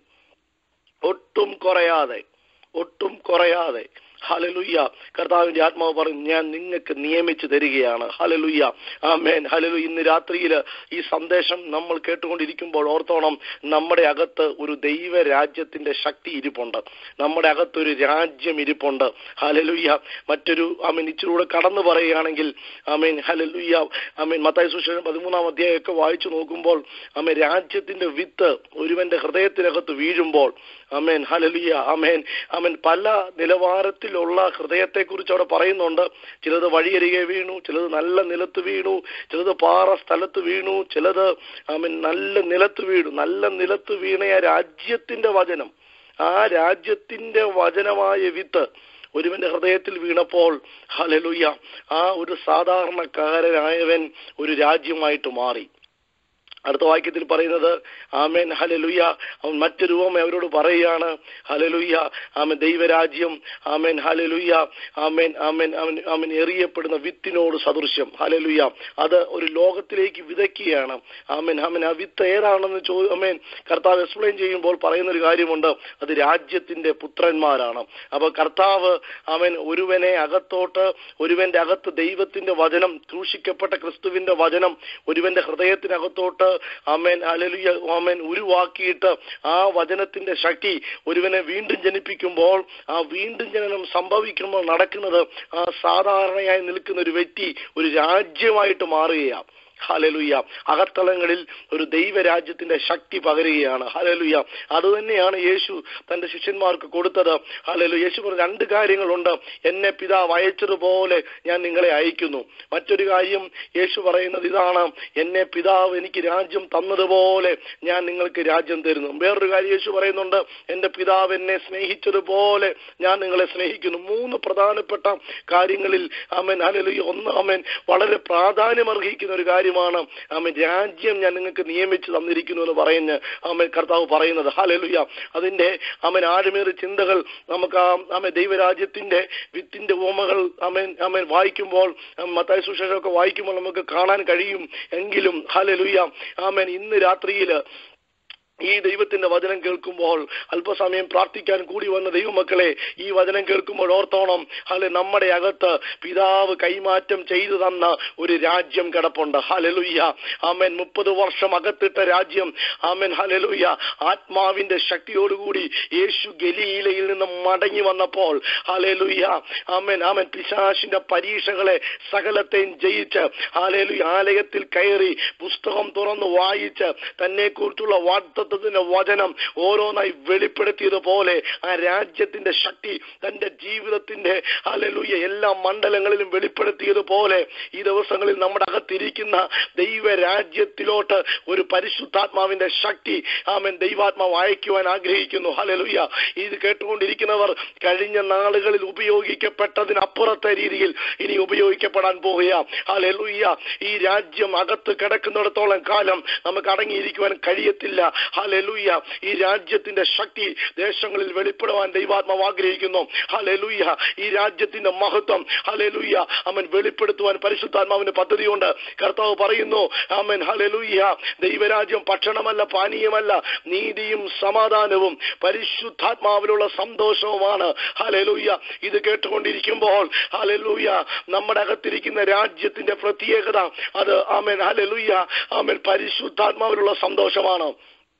ഒട്ടും കുറയാതെ ഒട്ടും കുറയാതെ ഹലലുയ്യ കർത്താവിന്റെ ആത്മാവ് പറയും ഞാൻ നിങ്ങൾക്ക് നിയമിച്ചു തരികയാണ് ഹലലുയ്യ ആമേൻ ഹലലു ഇന്ന് രാത്രിയിൽ ഈ സന്ദേശം നമ്മൾ കേട്ടുകൊണ്ടിരിക്കുമ്പോൾ ഓർത്തോണം നമ്മുടെ അകത്ത് ഒരു ദൈവ രാജ്യത്തിന്റെ ശക്തി ഇരിപ്പുണ്ട് നമ്മുടെ അകത്ത് ഒരു രാജ്യം ഇരിപ്പുണ്ട് ഹലലുയ്യ മറ്റൊരു ആമീൻ ഇച്ചിലൂടെ കടന്നു പറയുകയാണെങ്കിൽ ആമീൻ ഹലലുയ്യ ആമീൻ മത്തായ സുശേഷം പതിമൂന്നാം അധ്യായമൊക്കെ വായിച്ചു നോക്കുമ്പോൾ ആമീൻ രാജ്യത്തിന്റെ വിത്ത് ഒരുവന്റെ ഹൃദയത്തിനകത്ത് വീഴുമ്പോൾ അമേൻ ഹലലിയ അമേൻ അമേൻ പല നിലവാരത്തിലുള്ള ഹൃദയത്തെക്കുറിച്ച് അവിടെ പറയുന്നുണ്ട് ചിലത് വഴിയരികെ വീണു ചിലത് നല്ല നിലത്ത് വീണു ചിലത് പാറ സ്ഥലത്ത് വീണു ചിലത് അമേൻ നല്ല നിലത്ത് വീണു നല്ല നിലത്ത് വീണയ രാജ്യത്തിന്റെ വചനം ആ രാജ്യത്തിന്റെ വചനമായ വിത്ത് ഒരുവന്റെ ഹൃദയത്തിൽ വീണപ്പോൾ ഹലലുയ്യ ആ ഒരു സാധാരണക്കാരനായവൻ ഒരു രാജ്യമായിട്ട് മാറി അടുത്ത വാക്യത്തിൽ പറയുന്നത് ആമേൻ ഹലലുയ്യ അവൻ മറ്റൊരു ഉപമ അവരോട് പറയുകയാണ് ഹലലുയ്യ ആമൻ ദൈവരാജ്യം ആമേൻ ഹലലുയ്യ ആമേൻ ആമേൻ അവൻ അവൻ എറിയപ്പെടുന്ന വിത്തിനോട് സദൃശ്യം ഹലലുയ്യ അത് ഒരു ലോകത്തിലേക്ക് വിതയ്ക്കുകയാണ് ആമേൻ ആമേൻ ആ വിത്ത് ഏതാണെന്ന് ചോ ആമേൻ കർത്താവ് എക്സ്പ്ലെയിൻ ചെയ്യുമ്പോൾ പറയുന്ന ഒരു കാര്യമുണ്ട് അത് രാജ്യത്തിന്റെ പുത്രന്മാരാണ് അപ്പൊ കർത്താവ് അവൻ ഒരുവനെ അകത്തോട്ട് ഒരുവന്റെ അകത്ത് ദൈവത്തിന്റെ വചനം ക്രൂശിക്കപ്പെട്ട ക്രിസ്തുവിന്റെ വചനം ഒരുവന്റെ ഹൃദയത്തിനകത്തോട്ട് ആമേൻ അലലുയ ആമേൻ ഉരുവാക്കിയിട്ട് ആ വചനത്തിന്റെ ശക്തി ഒരുവനെ വീണ്ടും ജനിപ്പിക്കുമ്പോൾ ആ വീണ്ടും ജനനം സംഭവിക്കുമ്പോൾ നടക്കുന്നത് ആ സാധാരണയായി നിൽക്കുന്ന ഒരു വ്യക്തി ഒരു രാജ്യമായിട്ട് മാറുകയാണ് ഹലലുയ്യ അകത്തളങ്ങളിൽ ഒരു ദൈവരാജ്യത്തിന്റെ ശക്തി പകരുകയാണ് ഹലലുയ്യ അത് തന്നെയാണ് യേശു തന്റെ ശിഷ്യന്മാർക്ക് കൊടുത്തത് ഹലലു യേശു പറഞ്ഞ രണ്ട് കാര്യങ്ങളുണ്ട് എന്നെ പിതാവ് അയച്ചതുപോലെ ഞാൻ നിങ്ങളെ അയക്കുന്നു മറ്റൊരു കാര്യം യേശു പറയുന്നത് ഇതാണ് എന്നെ പിതാവ് എനിക്ക് രാജ്യം തന്നതുപോലെ ഞാൻ നിങ്ങൾക്ക് രാജ്യം തരുന്നു വേറൊരു കാര്യം യേശു പറയുന്നുണ്ട് എന്റെ പിതാവ് എന്നെ സ്നേഹിച്ചതുപോലെ ഞാൻ നിങ്ങളെ സ്നേഹിക്കുന്നു മൂന്ന് പ്രധാനപ്പെട്ട കാര്യങ്ങളിൽ അമൻ ഹലലുയ്യ ഒന്ന് അമൻ വളരെ പ്രാധാന്യം അർഹിക്കുന്ന ഒരു കാര്യമാണ് ആമൻ രാജ്യം ഞാൻ നിങ്ങൾക്ക് നിയമിച്ചു തന്നിരിക്കുന്നു എന്ന് പറയുന്ന ആമൻ കർത്താവ് പറയുന്നത് ഹാലലുയ അതിന്റെ ആമൻ ആഴമേറിയ ചിന്തകൾ നമുക്ക് ആ ആമൻ ദൈവരാജ്യത്തിന്റെ വിത്തിന്റെ ഓമകൾ ആമൻ ആമൻ വായിക്കുമ്പോൾ മത്തായ സുശേഷമൊക്കെ വായിക്കുമ്പോൾ നമുക്ക് കാണാൻ കഴിയും എങ്കിലും ഹാലലുയ ആമൻ ഇന്ന് രാത്രിയില് ഈ ദൈവത്തിന്റെ വചനം കേൾക്കുമ്പോൾ അല്പസമയം പ്രാർത്ഥിക്കാൻ കൂടി വന്ന ദൈവമക്കളെ ഈ വചനം കേൾക്കുമ്പോൾ ഓർത്തോണം അല്ലെ നമ്മുടെ അകത്ത് പിതാവ് കൈമാറ്റം ചെയ്തു തന്ന ഒരു രാജ്യം കിടപ്പുണ്ട് ഹലലുയ്യ ആമൻ മുപ്പത് വർഷം അകത്തിട്ട രാജ്യം ആമൻ ഹലലുയ്യ ആത്മാവിന്റെ ശക്തിയോടുകൂടി യേശു ഗലീലയിൽ നിന്ന് മടങ്ങി വന്നപ്പോൾ ഹലലുയ്യ ആമൻ ആമൻ പിശാശിന്റെ പരീക്ഷകളെ സകലത്തെയും ജയിച്ച് ഹാലേലു ആലയത്തിൽ കയറി പുസ്തകം തുറന്ന് വായിച്ച് തന്നെ കുറിച്ചുള്ള വാഗ്ദത്വത്തിന്റെ വചനം ഓരോന്നായി വെളിപ്പെടുത്തിയതുപോലെ ആ രാജ്യത്തിന്റെ ശക്തി തന്റെ ജീവിതത്തിന്റെ ഹാലലുയ എല്ലാ മണ്ഡലങ്ങളിലും വെളിപ്പെടുത്തിയതുപോലെ ഈ ദിവസങ്ങളിൽ നമ്മുടെ അകത്തിരിക്കുന്ന ദൈവരാജ്യത്തിലോട്ട് ഒരു പരിശുദ്ധാത്മാവിന്റെ ശക്തി ആമൻ ദൈവാത്മാവ് അയക്കുവാൻ ആഗ്രഹിക്കുന്നു ഹലലുയ്യ ഇത് കേട്ടുകൊണ്ടിരിക്കുന്നവർ കഴിഞ്ഞ നാളുകളിൽ ഉപയോഗിക്കപ്പെട്ടതിനപ്പുറത്തെ രീതിയിൽ ഇനി ഉപയോഗിക്കപ്പെടാൻ പോവുക ഹലലുയ്യ ഈ രാജ്യം അകത്ത് കിടക്കുന്നിടത്തോളം കാലം നമുക്ക് അടങ്ങിയിരിക്കുവാൻ കഴിയത്തില്ല ഹലലുയ്യ ഈ രാജ്യത്തിന്റെ ശക്തി ദേശങ്ങളിൽ വെളിപ്പെടുവാൻ ദൈവാത്മാവ് ആഗ്രഹിക്കുന്നു ഹലലുയ്യ ഈ രാജ്യത്തിന്റെ മഹത്വം ഹലലുയ്യ അവൻ വെളിപ്പെടുത്തുവാൻ പരിശുദ്ധാത്മാവിന്റെ പദ്ധതിയുണ്ട് കർത്താവ് പറയുന്നു ആമൻ ഹലലുയ്യ ദൈവരാജ്യം ഭക്ഷണമല്ല പാനീയമല്ല നീതിയും സമാധാനവും പരിശുദ്ധാത്മാവിലുള്ള സന്തോഷവുമാണ് ഹലലുയ്യ ഇത് കേട്ടുകൊണ്ടിരിക്കുമ്പോൾ ഹലലുയ്യ നമ്മുടെ അകത്തിരിക്കുന്ന രാജ്യത്തിന്റെ പ്രത്യേകത അത് ആമൻ ഹലലുയ്യ ആമൻ പരിശുദ്ധാത്മാവിലുള്ള സന്തോഷമാണ്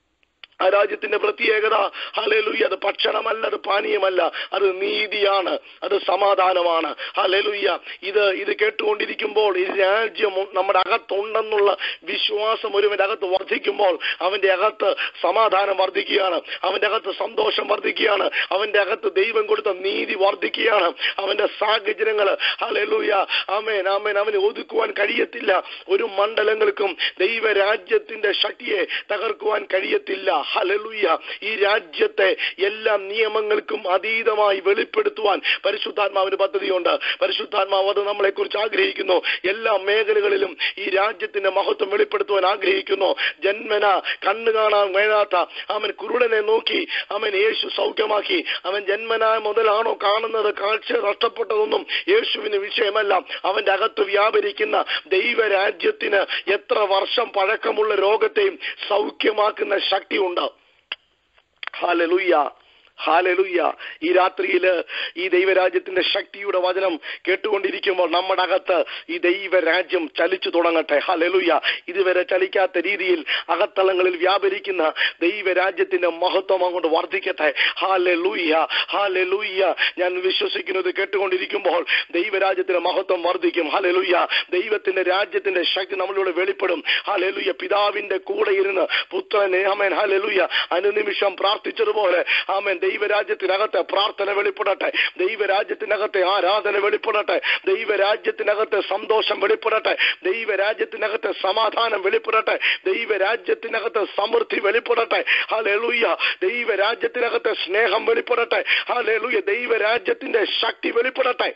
ആ രാജ്യത്തിന്റെ പ്രത്യേകത ഹലലുയ്യ അത് ഭക്ഷണമല്ല അത് പാനീയമല്ല അത് നീതിയാണ് അത് സമാധാനമാണ് ഹലലുയ്യ ഇത് ഇത് കേട്ടുകൊണ്ടിരിക്കുമ്പോൾ ഈ രാജ്യം നമ്മുടെ അകത്തുണ്ടെന്നുള്ള വിശ്വാസം ഒരുവന്റെ അകത്ത് വർദ്ധിക്കുമ്പോൾ അവന്റെ അകത്ത് സമാധാനം വർദ്ധിക്കുകയാണ് അവന്റെ അകത്ത് സന്തോഷം വർദ്ധിക്കുകയാണ് അവന്റെ അകത്ത് ദൈവം കൊടുത്ത നീതി വർദ്ധിക്കുകയാണ് അവന്റെ സാഹചര്യങ്ങൾ ഹലലുയ്യ ആമേൻ ആമേൻ അവന് ഒതുക്കുവാൻ കഴിയത്തില്ല ഒരു മണ്ഡലങ്ങൾക്കും ദൈവരാജ്യത്തിന്റെ ശക്തിയെ തകർക്കുവാൻ കഴിയത്തില്ല ഹലലുയ്യ ഈ രാജ്യത്തെ എല്ലാ നിയമങ്ങൾക്കും അതീതമായി വെളിപ്പെടുത്തുവാൻ പരിശുദ്ധാത്മാവിന് പദ്ധതിയുണ്ട് പരിശുദ്ധാത്മാവ് അത് നമ്മളെ കുറിച്ച് ആഗ്രഹിക്കുന്നു എല്ലാ മേഖലകളിലും ഈ രാജ്യത്തിന്റെ മഹത്വം വെളിപ്പെടുത്തുവാൻ ആഗ്രഹിക്കുന്നു ജന്മന കണ്ണു കാണാൻ വേണ്ടാത്ത അവൻ കുരുടനെ നോക്കി അവൻ യേശു സൗഖ്യമാക്കി അവൻ ജന്മന മുതലാണോ കാണുന്നത് കാഴ്ച നഷ്ടപ്പെട്ടതൊന്നും യേശുവിന് വിഷയമല്ല അവന്റെ അകത്ത് വ്യാപരിക്കുന്ന ദൈവരാജ്യത്തിന് എത്ര വർഷം പഴക്കമുള്ള രോഗത്തെയും സൗഖ്യമാക്കുന്ന ശക്തിയുണ്ട് ഹാലലുയ്യ ഹാലലുയ്യ ഈ രാത്രിയില് ഈ ദൈവരാജ്യത്തിന്റെ ശക്തിയുടെ വചനം കേട്ടുകൊണ്ടിരിക്കുമ്പോൾ നമ്മുടെ അകത്ത് ഈ ദൈവരാജ്യം ചലിച്ചു തുടങ്ങട്ടെ ഹാലലുയ്യ ഇതുവരെ ചലിക്കാത്ത രീതിയിൽ അകത്തളങ്ങളിൽ വ്യാപരിക്കുന്ന ദൈവരാജ്യത്തിന്റെ മഹത്വം അങ്ങോട്ട് വർദ്ധിക്കട്ടെ ഹാലലുയ്യ ഹാലലുയ്യ ഞാൻ വിശ്വസിക്കുന്നത് കേട്ടുകൊണ്ടിരിക്കുമ്പോൾ ദൈവരാജ്യത്തിന്റെ മഹത്വം വർദ്ധിക്കും ഹാലലുയ്യ ദൈവത്തിന്റെ രാജ്യത്തിന്റെ ശക്തി നമ്മളിലൂടെ വെളിപ്പെടും ഹാലലുയ്യ പിതാവിന്റെ കൂടെ ഇരുന്ന് പുത്രനെ ആമേൻ ഹാലലുയ്യ അനുനിമിഷം പ്രാർത്ഥിച്ചതുപോലെ ആമേൻ ദൈവരാജ്യത്തിനകത്തെ പ്രാർത്ഥന വെളിപ്പെടട്ടെ ദൈവരാജ്യത്തിനകത്തെ ആരാധന വെളിപ്പെടട്ടെ ദൈവരാജ്യത്തിനകത്തെ സന്തോഷം വെളിപ്പെടട്ടെ ദൈവരാജ്യത്തിനകത്തെ സമാധാനം വെളിപ്പെടട്ടെ ദൈവരാജ്യത്തിനകത്തെ സമൃദ്ധി വെളിപ്പെടട്ടെ ഹാലലുയ്യ ദൈവരാജ്യത്തിനകത്തെ സ്നേഹം വെളിപ്പെടട്ടെ ഹാലലുയ്യ ദൈവരാജ്യത്തിന്റെ ശക്തി വെളിപ്പെടട്ടെ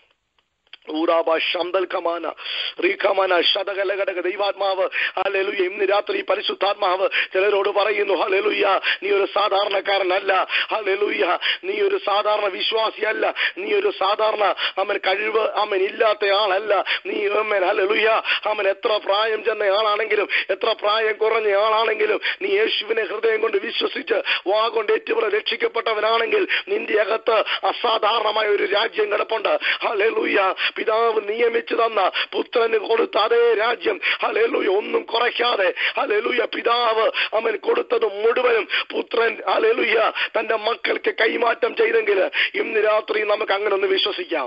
ഊറാബ ശന്തൽ കമാന റീഖമാന ശതകലഘടക ദൈവാത്മാവ് ഹല്ലേലൂയ ഇന്ന് രാത്രി പരിശുദ്ധാത്മാവ് ചിലരോട് പറയുന്നു ഹല്ലേലൂയ നീ ഒരു സാധാരണക്കാരനല്ല ഹല്ലേലൂയ നീ ഒരു സാധാരണ വിശ്വാസിയല്ല നീ ഒരു സാധാരണ അവൻ കഴിവ് അവൻ ഇല്ലാത്ത ആളല്ല നീ അമ്മൻ ഹല്ലേലൂയ അവൻ എത്ര പ്രായം ചെന്ന ആളാണെങ്കിലും എത്ര പ്രായം കുറഞ്ഞ ആളാണെങ്കിലും നീ യേശുവിനെ ഹൃദയം കൊണ്ട് വിശ്വസിച്ച് വാ കൊണ്ട് ഏറ്റുപുറ രക്ഷിക്കപ്പെട്ടവനാണെങ്കിൽ നിന്റെ അകത്ത് അസാധാരണമായ ഒരു രാജ്യം കിടപ്പുണ്ട് ഹല്ലേലൂയ പിതാവ് നിയമിച്ചു തന്ന പുത്രന് കൊടുത്ത അതേ രാജ്യം ഹലേലൂയ ഒന്നും കുറയ്ക്കാതെ ഹലേലൂയ പിതാവ് അവൻ കൊടുത്തത് മുഴുവനും പുത്രൻ ഹലേലൂയ തന്റെ മക്കൾക്ക് കൈമാറ്റം ചെയ്തെങ്കിൽ ഇന്ന് രാത്രി നമുക്ക് അങ്ങനെ ഒന്ന് വിശ്വസിക്കാം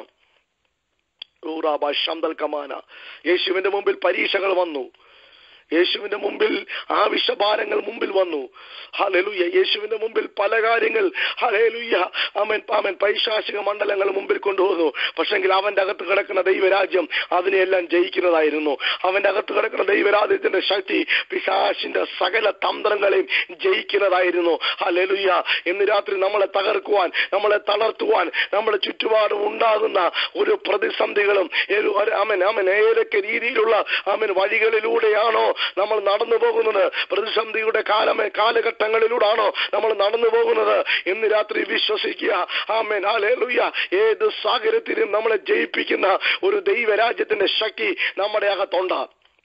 ഊറാബ ശന്തൽ കമാന യേശുവിന്റെ മുമ്പിൽ പരീക്ഷകൾ വന്നു യേശുവിന്റെ മുമ്പിൽ ആവശ്യഭാരങ്ങൾ മുമ്പിൽ വന്നു ഹലലുയ്യ യേശുവിന്റെ മുമ്പിൽ പല കാര്യങ്ങൾ ഹലേലുയ്യ അവൻ അവൻ പൈശാചിക മണ്ഡലങ്ങൾ മുമ്പിൽ കൊണ്ടുവന്നു പക്ഷെങ്കിൽ അവന്റെ അകത്ത് കിടക്കുന്ന ദൈവരാജ്യം അതിനെയെല്ലാം ജയിക്കുന്നതായിരുന്നു അവന്റെ അകത്ത് കിടക്കുന്ന ദൈവരാജ്യത്തിന്റെ ശക്തി പിശാശിന്റെ സകല തന്ത്രങ്ങളെയും ജയിക്കുന്നതായിരുന്നു ഹലലുയ്യ ഇന്ന് രാത്രി നമ്മളെ തകർക്കുവാൻ നമ്മളെ തളർത്തുവാൻ നമ്മുടെ ചുറ്റുപാടും ഉണ്ടാകുന്ന ഒരു പ്രതിസന്ധികളും ഒരു- ഒരു- അവൻ അവൻ ഏതൊക്കെ രീതിയിലുള്ള അവൻ വഴികളിലൂടെയാണോ നമ്മൾ നടന്നു പോകുന്നത് പ്രതിസന്ധിയുടെ കാലമേ കാലഘട്ടങ്ങളിലൂടാണോ നമ്മൾ നടന്നു പോകുന്നത് ഇന്ന് രാത്രി വിശ്വസിക്കുക ആമേൻ ഹാലേലൂയ ഏത് സാഹചര്യത്തിലും നമ്മളെ ജയിപ്പിക്കുന്ന ഒരു ദൈവരാജ്യത്തിന്റെ ശക്തി നമ്മുടെ അകത്തുണ്ട്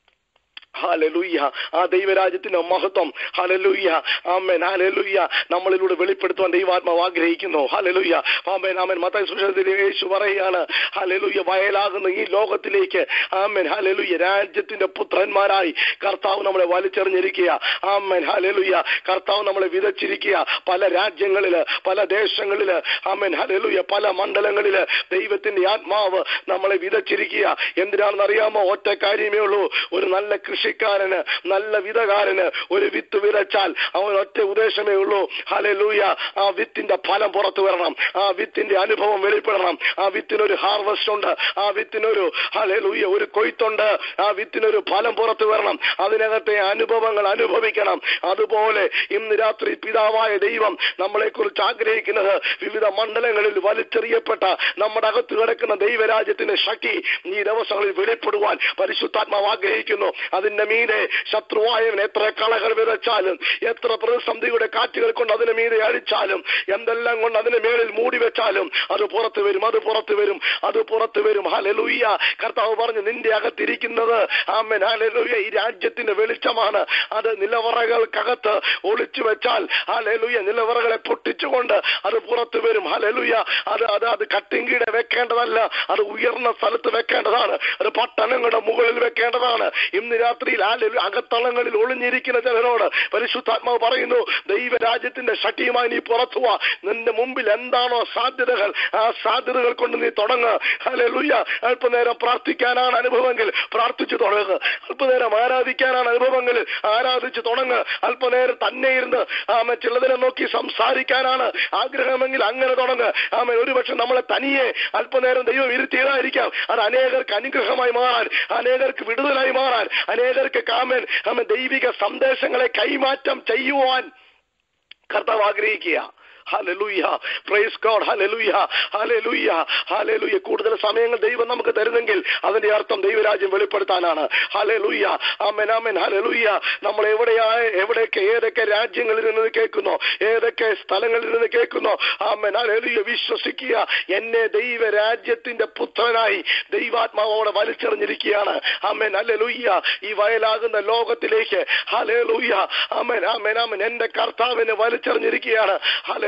ഹാലലുയ്യ ആ ദൈവരാജ്യത്തിന്റെ മഹത്വം ഹലലുയ്യ ആമേൻ ഹാലലുയ്യ നമ്മളിലൂടെ വെളിപ്പെടുത്തുവാൻ ദൈവാത്മാവ് ആഗ്രഹിക്കുന്നു ഹലലുയ്യ ആമേൻ ആമേൻ മത്തായി സുഷത്തിൽ യേശു പറയുകയാണ് ഹലലുയ്യ വയലാകുന്ന ഈ ലോകത്തിലേക്ക് ആമേൻ ഹലലുയ്യ രാജ്യത്തിന്റെ പുത്രന്മാരായി കർത്താവ് നമ്മളെ വലിച്ചെറിഞ്ഞിരിക്കുക ആമേൻ ഹലലുയ്യ കർത്താവ് നമ്മളെ വിതച്ചിരിക്കുക പല രാജ്യങ്ങളില് പല ദേശങ്ങളില് ആമേൻ ഹലലുയ്യ പല മണ്ഡലങ്ങളില് ദൈവത്തിന്റെ ആത്മാവ് നമ്മളെ വിതച്ചിരിക്കുക എന്തിനാണെന്ന് അറിയാമോ ഒറ്റ കാര്യമേ ഉള്ളൂ ഒരു നല്ല കൃഷിക്കാരന് നല്ല വിതകാരന് ഒരു വിത്ത് വിതച്ചാൽ അവൻ ഒറ്റ ഉദ്ദേശമേ ഉള്ളൂ ഹലലൂയ ആ വിത്തിന്റെ ഫലം പുറത്തു വരണം ആ വിത്തിന്റെ അനുഭവം വെളിപ്പെടണം ആ വിത്തിനൊരു ഹാർവസ്റ്റ് ഉണ്ട് ആ വിത്തിനൊരു ഹലലൂയ ഒരു കൊയ്ത്തുണ്ട് ആ വിത്തിനൊരു ഫലം പുറത്തു വരണം അതിനകത്തെ അനുഭവങ്ങൾ അനുഭവിക്കണം അതുപോലെ ഇന്ന് രാത്രി പിതാവായ ദൈവം നമ്മളെ കുറിച്ച് ആഗ്രഹിക്കുന്നത് വിവിധ മണ്ഡലങ്ങളിൽ വലിച്ചെറിയപ്പെട്ട നമ്മുടെ അകത്ത് കിടക്കുന്ന ദൈവരാജ്യത്തിന്റെ ശക്തി ഈ ദിവസങ്ങളിൽ വെളിപ്പെടുവാൻ പരിശുദ്ധാത്മാവ് ആഗ്രഹിക്കുന്നു അതിന്റെ മീതെ ശത്രുവായവൻ എത്ര കളകൾ വിതച്ചാലും എത്ര പ്രതിസന്ധിയുടെ കാറ്റുകൾ കൊണ്ട് അതിന് മീതെ അടിച്ചാലും എന്തെല്ലാം കൊണ്ട് അതിന് മേളിൽ മൂടി വെച്ചാലും അത് പുറത്തു വരും അത് പുറത്തു വരും അത് പുറത്തു വരും ഹലലൂയ്യ കർത്താവ് പറഞ്ഞു നിന്റെ അകത്തിരിക്കുന്നത് ആമൻ ഹലലൂയ ഈ രാജ്യത്തിന്റെ വെളിച്ചമാണ് അത് നിലവറകൾക്കകത്ത് ഒളിച്ചു വെച്ചാൽ ഹലലൂയ നിലവറകളെ പൊട്ടിച്ചുകൊണ്ട് അത് പുറത്തു വരും ഹലലൂയ അത് അത് അത് കട്ടിങ്കീടെ വെക്കേണ്ടതല്ല അത് ഉയർന്ന സ്ഥലത്ത് വെക്കേണ്ടതാണ് അത് പട്ടണങ്ങളുടെ മുകളിൽ വെക്കേണ്ടതാണ് ഇന്ന് രാത്രിയിൽ ആ ലലു- അകത്തളങ്ങളിൽ ഒളിഞ്ഞിരിക്കുന്ന ചിലരോട് പരിശുദ്ധാത്മാവ് പറയുന്നു ദൈവരാജ്യത്തിന്റെ ശക്തിയുമായി നീ പുറത്തു വാ നിന്റെ മുമ്പിൽ എന്താണോ സാധ്യതകൾ ആ സാധ്യതകൾ കൊണ്ട് നീ തുടങ്ങുക ഹല്ലേലൂയ അല്പനേരം പ്രാർത്ഥിക്കാനാണ് അനുഭവമെങ്കിൽ പ്രാർത്ഥിച്ചു തുടങ്ങുക അല്പനേരം ആരാധിക്കാനാണ് അനുഭവമെങ്കിൽ ആരാധിച്ചു തുടങ്ങുക അല്പനേരം തന്നെ ഇരുന്ന് ആമ ചിലതിനെ നോക്കി സംസാരിക്കാനാണ് ആഗ്രഹമെങ്കിൽ അങ്ങനെ തുടങ്ങുക ആമ ഒരുപക്ഷെ നമ്മളെ തനിയെ അല്പനേരം ദൈവം ഇരുത്തിയതായിരിക്കാം അത് അനേകർക്ക് അനുഗ്രഹമായി മാറാൻ അനേകർക്ക് വിടുതലായി മാറാൻ അനേകർക്ക് കാമൻ ആമ ദൈവിക സന്ദേശങ്ങളെ കൈമാറ്റം ചെയ്യുവാൻ കർത്താവ് ആഗ്രഹിക്കുക ഹലലൂയ പ്രൈസ് ഗോഡ് ഹലലൂയ ഹലലൂയ ഹലലൂയ കൂടുതൽ സമയങ്ങൾ ദൈവം നമുക്ക് തരുന്നെങ്കിൽ അതിന്റെ അർത്ഥം ദൈവരാജ്യം വെളിപ്പെടുത്താനാണ് ഹലലൂയ ആമൻ ആമൻ ഹലലൂയ നമ്മൾ എവിടെയായ എവിടെയൊക്കെ ഏതൊക്കെ രാജ്യങ്ങളിൽ നിന്ന് കേൾക്കുന്നോ ഏതൊക്കെ സ്ഥലങ്ങളിൽ നിന്ന് കേൾക്കുന്നോ ആമൻ ഹലലൂയ വിശ്വസിക്കുക എന്നെ ദൈവരാജ്യത്തിന്റെ പുത്രനായി ദൈവാത്മാവോടെ വലിച്ചെറിഞ്ഞിരിക്കുകയാണ് ആമൻ ഹലലൂയ ഈ വയലാകുന്ന ലോകത്തിലേക്ക് ഹലലൂയ ആമൻ ആമൻ ആമൻ എന്റെ കർത്താവിനെ വലിച്ചെറിഞ്ഞിരിക്കുകയാണ് ഹലലൂയ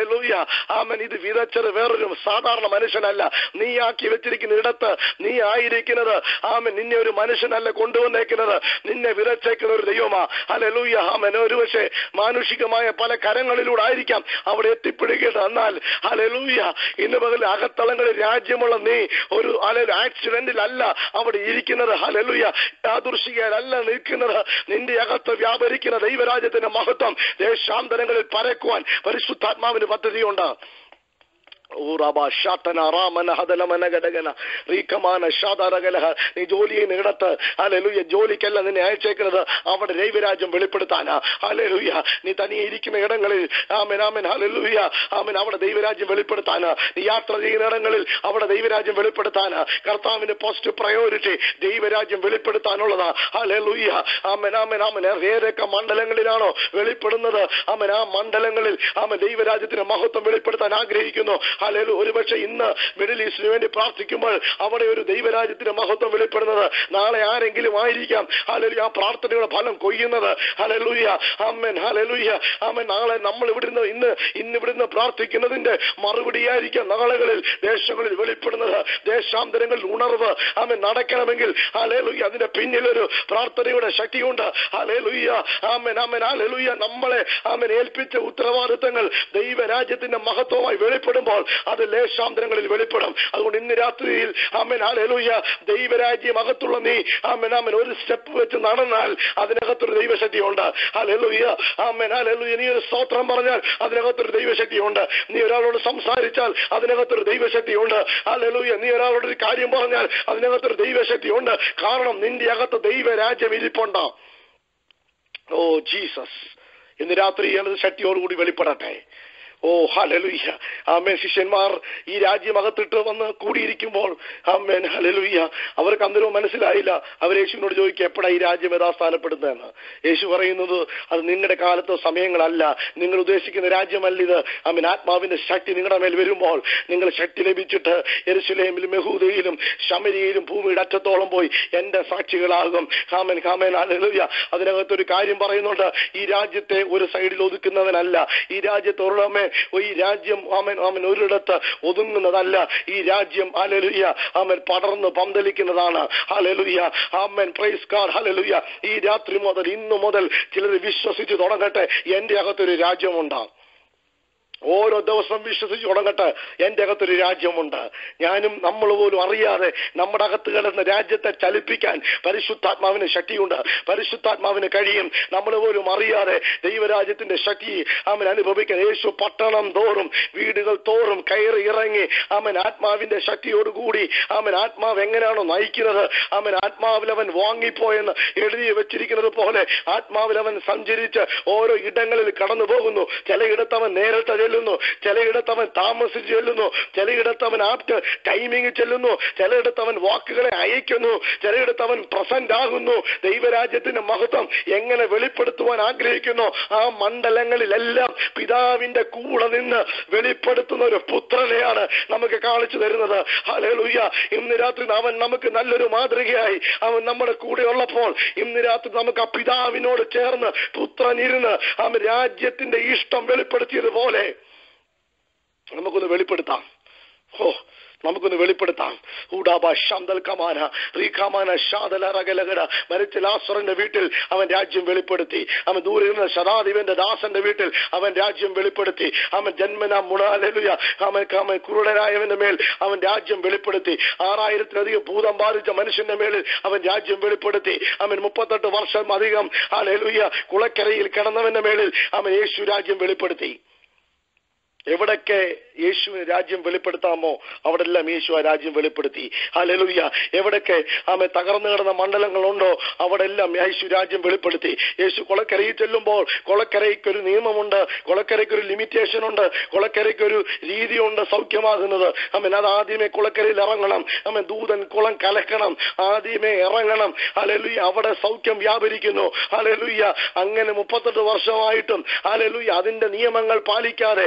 ഹലലൂയ ആമൻ ഇത് വിതച്ചത് വേറൊരു സാധാരണ മനുഷ്യനല്ല നീ ആക്കി വെച്ചിരിക്കുന്ന ഇടത്ത് നീ ആയിരിക്കുന്നത് ആമൻ നിന്നെ ഒരു മനുഷ്യനല്ല കൊണ്ടുവന്നേക്കുന്നത് നിന്നെ വിതച്ചേക്കുന്ന ഒരു ദൈവമാ ഹലലൂയ ആമൻ ഒരു പക്ഷേ മാനുഷികമായ പല കരങ്ങളിലൂടെ ആയിരിക്കാം അവിടെ എത്തിപ്പെടുകയത് എന്നാൽ ഹലലൂയ ഇന്ന് പകൽ അകത്തളങ്ങളിൽ രാജ്യമുള്ള നീ ഒരു അല ആക്സിഡന്റിൽ അല്ല അവിടെ ഇരിക്കുന്നത് ഹലലൂയ യാദൃശികയിലല്ല നിൽക്കുന്നത് നിന്റെ അകത്ത് വ്യാപരിക്കുന്ന ദൈവരാജ്യത്തിന്റെ മഹത്വം ദേശാന്തരങ്ങളിൽ പരക്കുവാൻ പരിശുദ്ധാത്മാവിന് പദ്ധതിയുണ്ട് ഊറാബ ഷാത്തന റാമന ഹദലമന ഗടകന റീക്കമാന ഷാദാരകലഹ നീ ജോലി ചെയ്യുന്ന ഇടത്ത് അലലുയ ജോലിക്കല്ല നിന്നെ അയച്ചേക്കുന്നത് അവിടെ ദൈവരാജ്യം വെളിപ്പെടുത്താനാ അലലുയ നീ തനിയെ ഇരിക്കുന്ന ഇടങ്ങളിൽ ആമൻ ആമൻ ഹലലുയ ആമൻ അവിടെ ദൈവരാജ്യം വെളിപ്പെടുത്താനാ നീ യാത്ര ചെയ്യുന്ന ഇടങ്ങളിൽ അവിടെ ദൈവരാജ്യം വെളിപ്പെടുത്താനാ കർത്താവിന്റെ പോസ്റ്റ് പ്രയോറിറ്റി ദൈവരാജ്യം വെളിപ്പെടുത്താനുള്ളതാ ഹലലുയ ആമൻ ആമൻ ആമൻ ഏതൊക്കെ മണ്ഡലങ്ങളിലാണോ വെളിപ്പെടുന്നത് ആമൻ ആ മണ്ഡലങ്ങളിൽ ആമൻ ദൈവരാജ്യത്തിന്റെ മഹത്വം വെളിപ്പെടുത്താൻ ആഗ്രഹിക്കുന്നു ഹലേലു ഒരുപക്ഷെ ഇന്ന് മിഡിൽ ഈസ്റ്റിന് വേണ്ടി പ്രാർത്ഥിക്കുമ്പോൾ അവിടെ ഒരു ദൈവരാജ്യത്തിന്റെ മഹത്വം വെളിപ്പെടുന്നത് നാളെ ആരെങ്കിലും ആയിരിക്കാം ഹലലു ആ പ്രാർത്ഥനയുടെ ഫലം കൊയ്യുന്നത് ഹലലൂയ അമ്മൻ ഹലലൂയ അമ്മൻ നാളെ നമ്മൾ ഇവിടുന്ന് ഇന്ന് ഇന്ന് ഇവിടുന്ന് പ്രാർത്ഥിക്കുന്നതിന്റെ മറുപടിയായിരിക്കാം നാളുകളിൽ ദേശങ്ങളിൽ വെളിപ്പെടുന്നത് ദേശാന്തരങ്ങളിൽ ഉണർവ് അമ്മൻ നടക്കണമെങ്കിൽ ഹലേലുയ്യ അതിന്റെ പിന്നിൽ ഒരു പ്രാർത്ഥനയുടെ ശക്തിയുണ്ട് ഹലേലുയ്യ ആമൻ ആമൻ ഹലേലുയ്യ നമ്മളെ ആമൻ ഏൽപ്പിച്ച ഉത്തരവാദിത്തങ്ങൾ ദൈവരാജ്യത്തിന്റെ മഹത്വമായി വെളിപ്പെടുമ്പോൾ അത് ലേശാന്തരങ്ങളിൽ വെളിപ്പെടും അതുകൊണ്ട് ഇന്ന് രാത്രിയിൽ ആമൻ ഹലേലുയ്യ ദൈവരാജ്യം അകത്തുള്ള നീ ആമൻ ആമൻ ഒരു സ്റ്റെപ്പ് വെച്ച് നടന്നാൽ അതിനകത്തൊരു ദൈവശക്തി ഉണ്ട് ഹലേലുയ്യ ആമൻ ഹലേലുയ്യ നീ ഒരു സ്തോത്രം പറഞ്ഞാൽ അതിനകത്തൊരു ദൈവശക്തി ഉണ്ട് നീ ഒരാളോട് സംസാരിച്ചാൽ അതിനകത്തൊരു ദൈവശക്തി ഉണ്ട് ഹലേലുയ്യ നീ ഒരാളോട് ഒരു കാര്യം പറഞ്ഞാൽ അതിനകത്തൊരു ദൈവശക്തി ഉണ്ട് കാരണം നിന്റെ അകത്ത് ദൈവരാജ്യം ഇരിപ്പുണ്ടോ ഓ ജീസസ് ഇന്ന് രാത്രി எனது ശക്തിയോടുകൂടി വെളിപ്പെടട്ടെ ഓ ഹലലുയ്യ ആമേൻ ശിഷ്യന്മാർ ഈ രാജ്യം അകത്തിട്ട് വന്ന് കൂടിയിരിക്കുമ്പോൾ ആമേൻ ഹലലുയ്യ അവർക്ക് അന്നേരവും മനസ്സിലായില്ല അവർ യേശുവിനോട് ചോദിക്കുക എപ്പോഴാ ഈ രാജ്യം യഥാസ്ഥാനപ്പെടുന്നതെന്ന് യേശു പറയുന്നത് അത് നിങ്ങളുടെ കാലത്തോ സമയങ്ങളല്ല നിങ്ങൾ ഉദ്ദേശിക്കുന്ന രാജ്യമല്ല ഇത് ആമേൻ ആത്മാവിന്റെ ശക്തി നിങ്ങളുടെ മേൽ വരുമ്പോൾ നിങ്ങൾ ശക്തി ലഭിച്ചിട്ട് എരുസലേമിലും മെഹൂദയിലും ശമരിയിലും ഭൂമിയുടെ അറ്റത്തോളം പോയി എന്റെ സാക്ഷികളാകും കാമൻ കാമൻ ഹലലുയ്യ അതിനകത്തൊരു കാര്യം പറയുന്നുണ്ട് ഈ രാജ്യത്തെ ഒരു സൈഡിൽ ഒതുക്കുന്നവനല്ല ഈ രാജ്യത്ത് ഒരിടമേ ഈ രാജ്യം ആമൻ ആമൻ ഒരിടത്ത് ഒതുങ്ങുന്നതല്ല ഈ രാജ്യം ഹലലുയ്യ ആമൻ പടർന്ന് പന്തലിക്കുന്നതാണ് ഹലലുയ്യ ആമൻ പ്രൈസ് കാർ ഹലലുയ്യ ഈ രാത്രി മുതൽ ഇന്നു മുതൽ ചിലർ വിശ്വസിച്ച് തുടങ്ങട്ടെ എന്റെ അകത്തൊരു രാജ്യമുണ്ടാകും ഓരോ ദിവസം വിശ്വസിച്ച് തുടങ്ങട്ടെ എന്റെ അകത്തൊരു രാജ്യമുണ്ട് ഞാനും നമ്മൾ പോലും അറിയാതെ നമ്മുടെ അകത്ത് കിടന്ന രാജ്യത്തെ ചലിപ്പിക്കാൻ പരിശുദ്ധാത്മാവിന് ശക്തിയുണ്ട് പരിശുദ്ധാത്മാവിന് കഴിയും നമ്മൾ പോലും അറിയാതെ ദൈവരാജ്യത്തിന്റെ ശക്തി അവൻ അനുഭവിക്കാൻ യേശു പട്ടണം തോറും വീടുകൾ തോറും കയറി ഇറങ്ങി അവൻ ആത്മാവിന്റെ ശക്തിയോടുകൂടി അവൻ ആത്മാവ് എങ്ങനെയാണോ നയിക്കുന്നത് അവൻ ആത്മാവിൽ അവൻ വാങ്ങിപ്പോയെന്ന് എഴുതി വെച്ചിരിക്കുന്നത് പോലെ ആത്മാവിൽ അവൻ സഞ്ചരിച്ച് ഓരോ ഇടങ്ങളിൽ കടന്നു പോകുന്നു ചിലയിടത്ത് അവൻ നേരിട്ട് ചെല്ലുന്നു ചിലയിടത്ത് അവൻ താമസിച്ച് ചെല്ലുന്നു ചിലയിടത്ത് അവൻ ആപ്റ്റ് ടൈമിങ് ചെല്ലുന്നു ചിലയിടത്ത് അവൻ വാക്കുകളെ അയക്കുന്നു ചിലയിടത്ത് അവൻ പ്രസന്റ് ആകുന്നു ദൈവരാജ്യത്തിന്റെ മഹത്വം എങ്ങനെ വെളിപ്പെടുത്തുവാൻ ആഗ്രഹിക്കുന്നു ആ മണ്ഡലങ്ങളിലെല്ലാം പിതാവിന്റെ കൂടെ നിന്ന് വെളിപ്പെടുത്തുന്ന ഒരു പുത്രനെയാണ് നമുക്ക് കാണിച്ചു തരുന്നത് ഹല്ലേലൂയ ഇന്ന് രാത്രി അവൻ നമുക്ക് നല്ലൊരു മാതൃകയായി അവൻ നമ്മുടെ കൂടെ ഉള്ളപ്പോൾ ഇന്ന് രാത്രി നമുക്ക് ആ പിതാവിനോട് ചേർന്ന് പുത്രൻ ഇരുന്ന് അവൻ രാജ്യത്തിന്റെ ഇഷ്ടം വെളിപ്പെടുത്തിയതുപോലെ നമുക്കൊന്ന് വെളിപ്പെടുത്താം ഓ നമുക്കൊന്ന് വെളിപ്പെടുത്താം ഊടാബ ശാന്തൽ കമാന റീഖാമാന ശാതല റകലകട മരിച്ച ലാസറിന്റെ വീട്ടിൽ അവൻ രാജ്യം വെളിപ്പെടുത്തി അവൻ ദൂരെ ഇരുന്ന ശതാധിപന്റെ ദാസന്റെ വീട്ടിൽ അവൻ രാജ്യം വെളിപ്പെടുത്തി അവൻ ജന്മന മുണാലലുയ അവൻ അവൻ കുരുടനായവന്റെ മേൽ അവൻ രാജ്യം വെളിപ്പെടുത്തി ആറായിരത്തിലധികം ഭൂതം ബാധിച്ച മനുഷ്യന്റെ മേലിൽ അവൻ രാജ്യം വെളിപ്പെടുത്തി അവൻ മുപ്പത്തെട്ട് വർഷം അധികം ആ ലെലുയ കുളക്കരയിൽ കിടന്നവന്റെ മേലിൽ അവൻ യേശു രാജ്യം വെളിപ്പെടുത്തി എവിടൊക്കെ യേശുവിന് രാജ്യം വെളിപ്പെടുത്താമോ അവിടെ എല്ലാം യേശു ആ രാജ്യം വെളിപ്പെടുത്തി ഹല്ലേലൂയ എവിടൊക്കെ ആമെ തകർന്നു കിടന്ന മണ്ഡലങ്ങളുണ്ടോ അവിടെ എല്ലാം യേശു രാജ്യം വെളിപ്പെടുത്തി യേശു കൊളക്കരയിൽ ചെല്ലുമ്പോൾ കൊളക്കരയ്ക്ക് ഒരു നിയമമുണ്ട് കൊളക്കരയ്ക്ക് ഒരു ലിമിറ്റേഷൻ ഉണ്ട് കൊളക്കരയ്ക്ക് ഒരു രീതിയുണ്ട് സൗഖ്യമാകുന്നത് അമ്മൻ അത് ആദ്യമേ കുളക്കരയിൽ ഇറങ്ങണം അമ്മൻ ദൂതൻ കുളം കലക്കണം ആദ്യമേ ഇറങ്ങണം ഹല്ലേലൂയ അവിടെ സൗഖ്യം വ്യാപരിക്കുന്നു ഹല്ലേലൂയ അങ്ങനെ മുപ്പത്തെട്ട് വർഷമായിട്ടും ഹല്ലേലൂയ അതിന്റെ നിയമങ്ങൾ പാലിക്കാതെ അതിന്റെ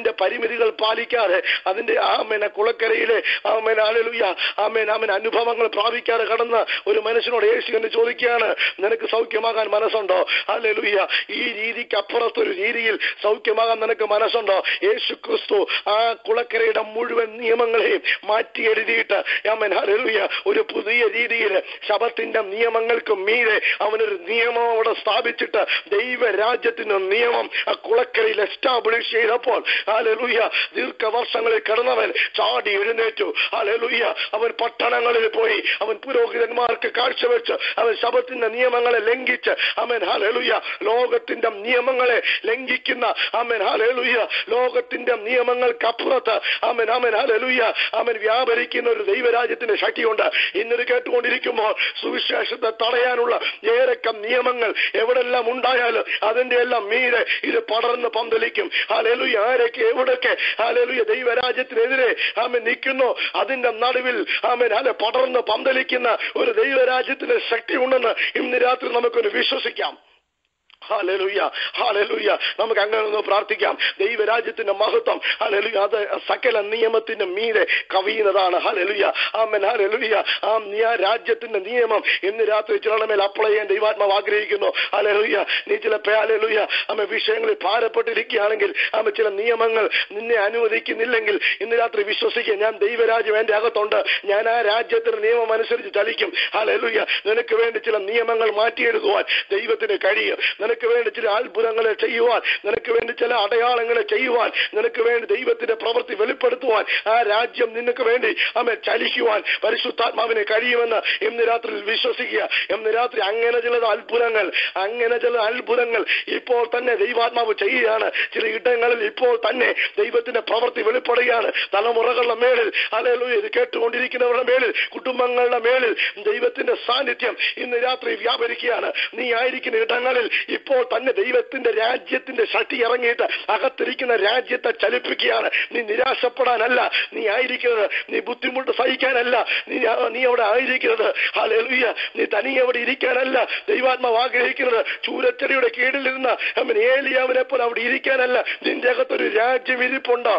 അതിന്റെ പരിമിതികൾ പാലിക്കാതെ അതിന്റെ ആമേന കുളക്കരയിലെ ആമേൻ ആലലുയ്യ ആമേൻ ആമേൻ അനുഭവങ്ങൾ പ്രാപിക്കാതെ കടന്ന ഒരു മനുഷ്യനോട് യേശു എന്ന് ചോദിക്കുകയാണ് നിനക്ക് സൗഖ്യമാകാൻ മനസ്സുണ്ടോ ആലലുയ്യ ഈ രീതിക്ക് അപ്പുറത്തൊരു രീതിയിൽ സൗഖ്യമാകാൻ നിനക്ക് മനസ്സുണ്ടോ യേശു ക്രിസ്തു ആ കുളക്കരയുടെ മുഴുവൻ നിയമങ്ങളെയും മാറ്റി എഴുതിയിട്ട് ആമേൻ ഹല്ലേലൂയ ഒരു പുതിയ രീതിയിൽ ശബത്തിന്റെ നിയമങ്ങൾക്ക് മീതെ അവനൊരു നിയമം അവിടെ സ്ഥാപിച്ചിട്ട് ദൈവരാജ്യത്തിന്റെ നിയമം ആ കുളക്കരയിൽ എസ്റ്റാബ്ലിഷ് ചെയ്തപ്പോൾ ഹല്ലേലൂയ ദീർഘവർഷങ്ങളിൽ കിടന്നവൻ ചാടി എഴുന്നേറ്റു ഹല്ലേലൂയ അവൻ പട്ടണങ്ങളിൽ പോയി അവൻ പുരോഹിതന്മാർക്ക് കാഴ്ചവെച്ച് അവൻ ശബത്തിന്റെ നിയമങ്ങളെ ലംഘിച്ച് അവൻ ഹല്ലേലൂയ ലോകത്തിന്റെ നിയമങ്ങളെ ലംഘിക്കുന്ന അവൻ ഹല്ലേലൂയ ലോകത്തിന്റെ നിയമങ്ങൾക്ക് അപ്പുറത്ത് അവൻ അവൻ ഹല്ലേലൂയ അവൻ വ്യാപരിക്കുന്ന ഒരു ദൈവരാജ്യത്തിന്റെ ശക്തിയുണ്ട് ഇന്നത് കേട്ടുകൊണ്ടിരിക്കുമ്പോൾ സുവിശേഷത്തെ തടയാനുള്ള ഏതൊക്കെ നിയമങ്ങൾ എവിടെല്ലാം ഉണ്ടായാലും അതിന്റെ എല്ലാം മീതെ ഇത് പടർന്ന് പന്തലിക്കും ഹാലേലുയ ആരൊക്കെ എവിടൊക്കെ ഹാലേലുയ ദൈവരാജ്യത്തിനെതിരെ ആമൻ നിൽക്കുന്നു അതിന്റെ നടുവിൽ ആമൻ അല്ലെ പടർന്ന് പന്തലിക്കുന്ന ഒരു ദൈവരാജ്യത്തിന്റെ ശക്തി ഉണ്ടെന്ന് ഇന്ന് രാത്രി നമുക്കൊന്ന് വിശ്വസിക്കാം ഹാലലുയ്യ ഹാലലുയ്യ നമുക്ക് അങ്ങനെ ഒന്ന് പ്രാർത്ഥിക്കാം ദൈവരാജ്യത്തിന്റെ മഹത്വം ഹലലുയ അത് സകല നിയമത്തിന്റെ മീതെ കവിയുന്നതാണ് ഹലലുയ്യ ആമൻ ഹലലുയ്യ ആ നിയ രാജ്യത്തിന്റെ നിയമം ഇന്ന് രാത്രി ചിലരുടെ മേൽ അപ്ലൈ ചെയ്യാൻ ദൈവാത്മാവ് ആഗ്രഹിക്കുന്നു ഹലലുയ്യ നീ ചില ഹലലുയ്യ അമ്മ വിഷയങ്ങളിൽ ഭാരപ്പെട്ടിരിക്കുകയാണെങ്കിൽ അമ്മ ചില നിയമങ്ങൾ നിന്നെ അനുവദിക്കുന്നില്ലെങ്കിൽ ഇന്ന് രാത്രി വിശ്വസിക്കുക ഞാൻ ദൈവരാജ്യം എന്റെ അകത്തുണ്ട് ഞാൻ ആ രാജ്യത്തിന്റെ നിയമം അനുസരിച്ച് ചലിക്കും ഹലലുയ്യ നിനക്ക് വേണ്ടി ചില നിയമങ്ങൾ മാറ്റിയെടുക്കുവാൻ ദൈവത്തിന് കഴിയും നിനക്ക് വേണ്ടി ചില അത്ഭുതങ്ങളെ ചെയ്യുവാൻ നിനക്ക് വേണ്ടി ചില അടയാളങ്ങളെ ചെയ്യുവാൻ നിനക്ക് വേണ്ടി ദൈവത്തിന്റെ പ്രവൃത്തി വെളിപ്പെടുത്തുവാൻ ആ രാജ്യം നിനക്ക് വേണ്ടി അമ്മ ചലിക്കുവാൻ പരിശുദ്ധാത്മാവിനെ കഴിയുമെന്ന് ഇന്ന് രാത്രി വിശ്വസിക്കുക ഇന്ന് രാത്രി അങ്ങനെ ചില അത്ഭുതങ്ങൾ അങ്ങനെ ചില അത്ഭുതങ്ങൾ ഇപ്പോൾ തന്നെ ദൈവാത്മാവ് ചെയ്യുകയാണ് ചില ഇടങ്ങളിൽ ഇപ്പോൾ തന്നെ ദൈവത്തിന്റെ പ്രവൃത്തി വെളിപ്പെടുകയാണ് തലമുറകളുടെ മേളിൽ അലലു ഇത് കേട്ടുകൊണ്ടിരിക്കുന്നവരുടെ മേളിൽ കുടുംബങ്ങളുടെ മേളിൽ ദൈവത്തിന്റെ സാന്നിധ്യം ഇന്ന് രാത്രി വ്യാപരിക്കുകയാണ് നീ ആയിരിക്കുന്ന ഇടങ്ങളിൽ ഇപ്പോൾ തന്നെ ദൈവത്തിന്റെ രാജ്യത്തിന്റെ ശക്തി ഇറങ്ങിയിട്ട് അകത്തിരിക്കുന്ന രാജ്യത്തെ ചലിപ്പിക്കുകയാണ് നീ നിരാശപ്പെടാനല്ല നീ ആയിരിക്കുന്നത് നീ ബുദ്ധിമുട്ട് സഹിക്കാനല്ല നീ നീ അവിടെ ആയിരിക്കുന്നത് ഹല്ലേലൂയ നീ തനിയെ അവിടെ ഇരിക്കാനല്ല ദൈവാത്മാവ് ആഗ്രഹിക്കുന്നത് ചൂരച്ചെടിയുടെ കീഴിലിരുന്ന അവൻ ഏലിയാവിനെ പോലെ അവിടെ ഇരിക്കാനല്ല നിന്റെ അകത്തൊരു രാജ്യം ഇരിപ്പുണ്ടോ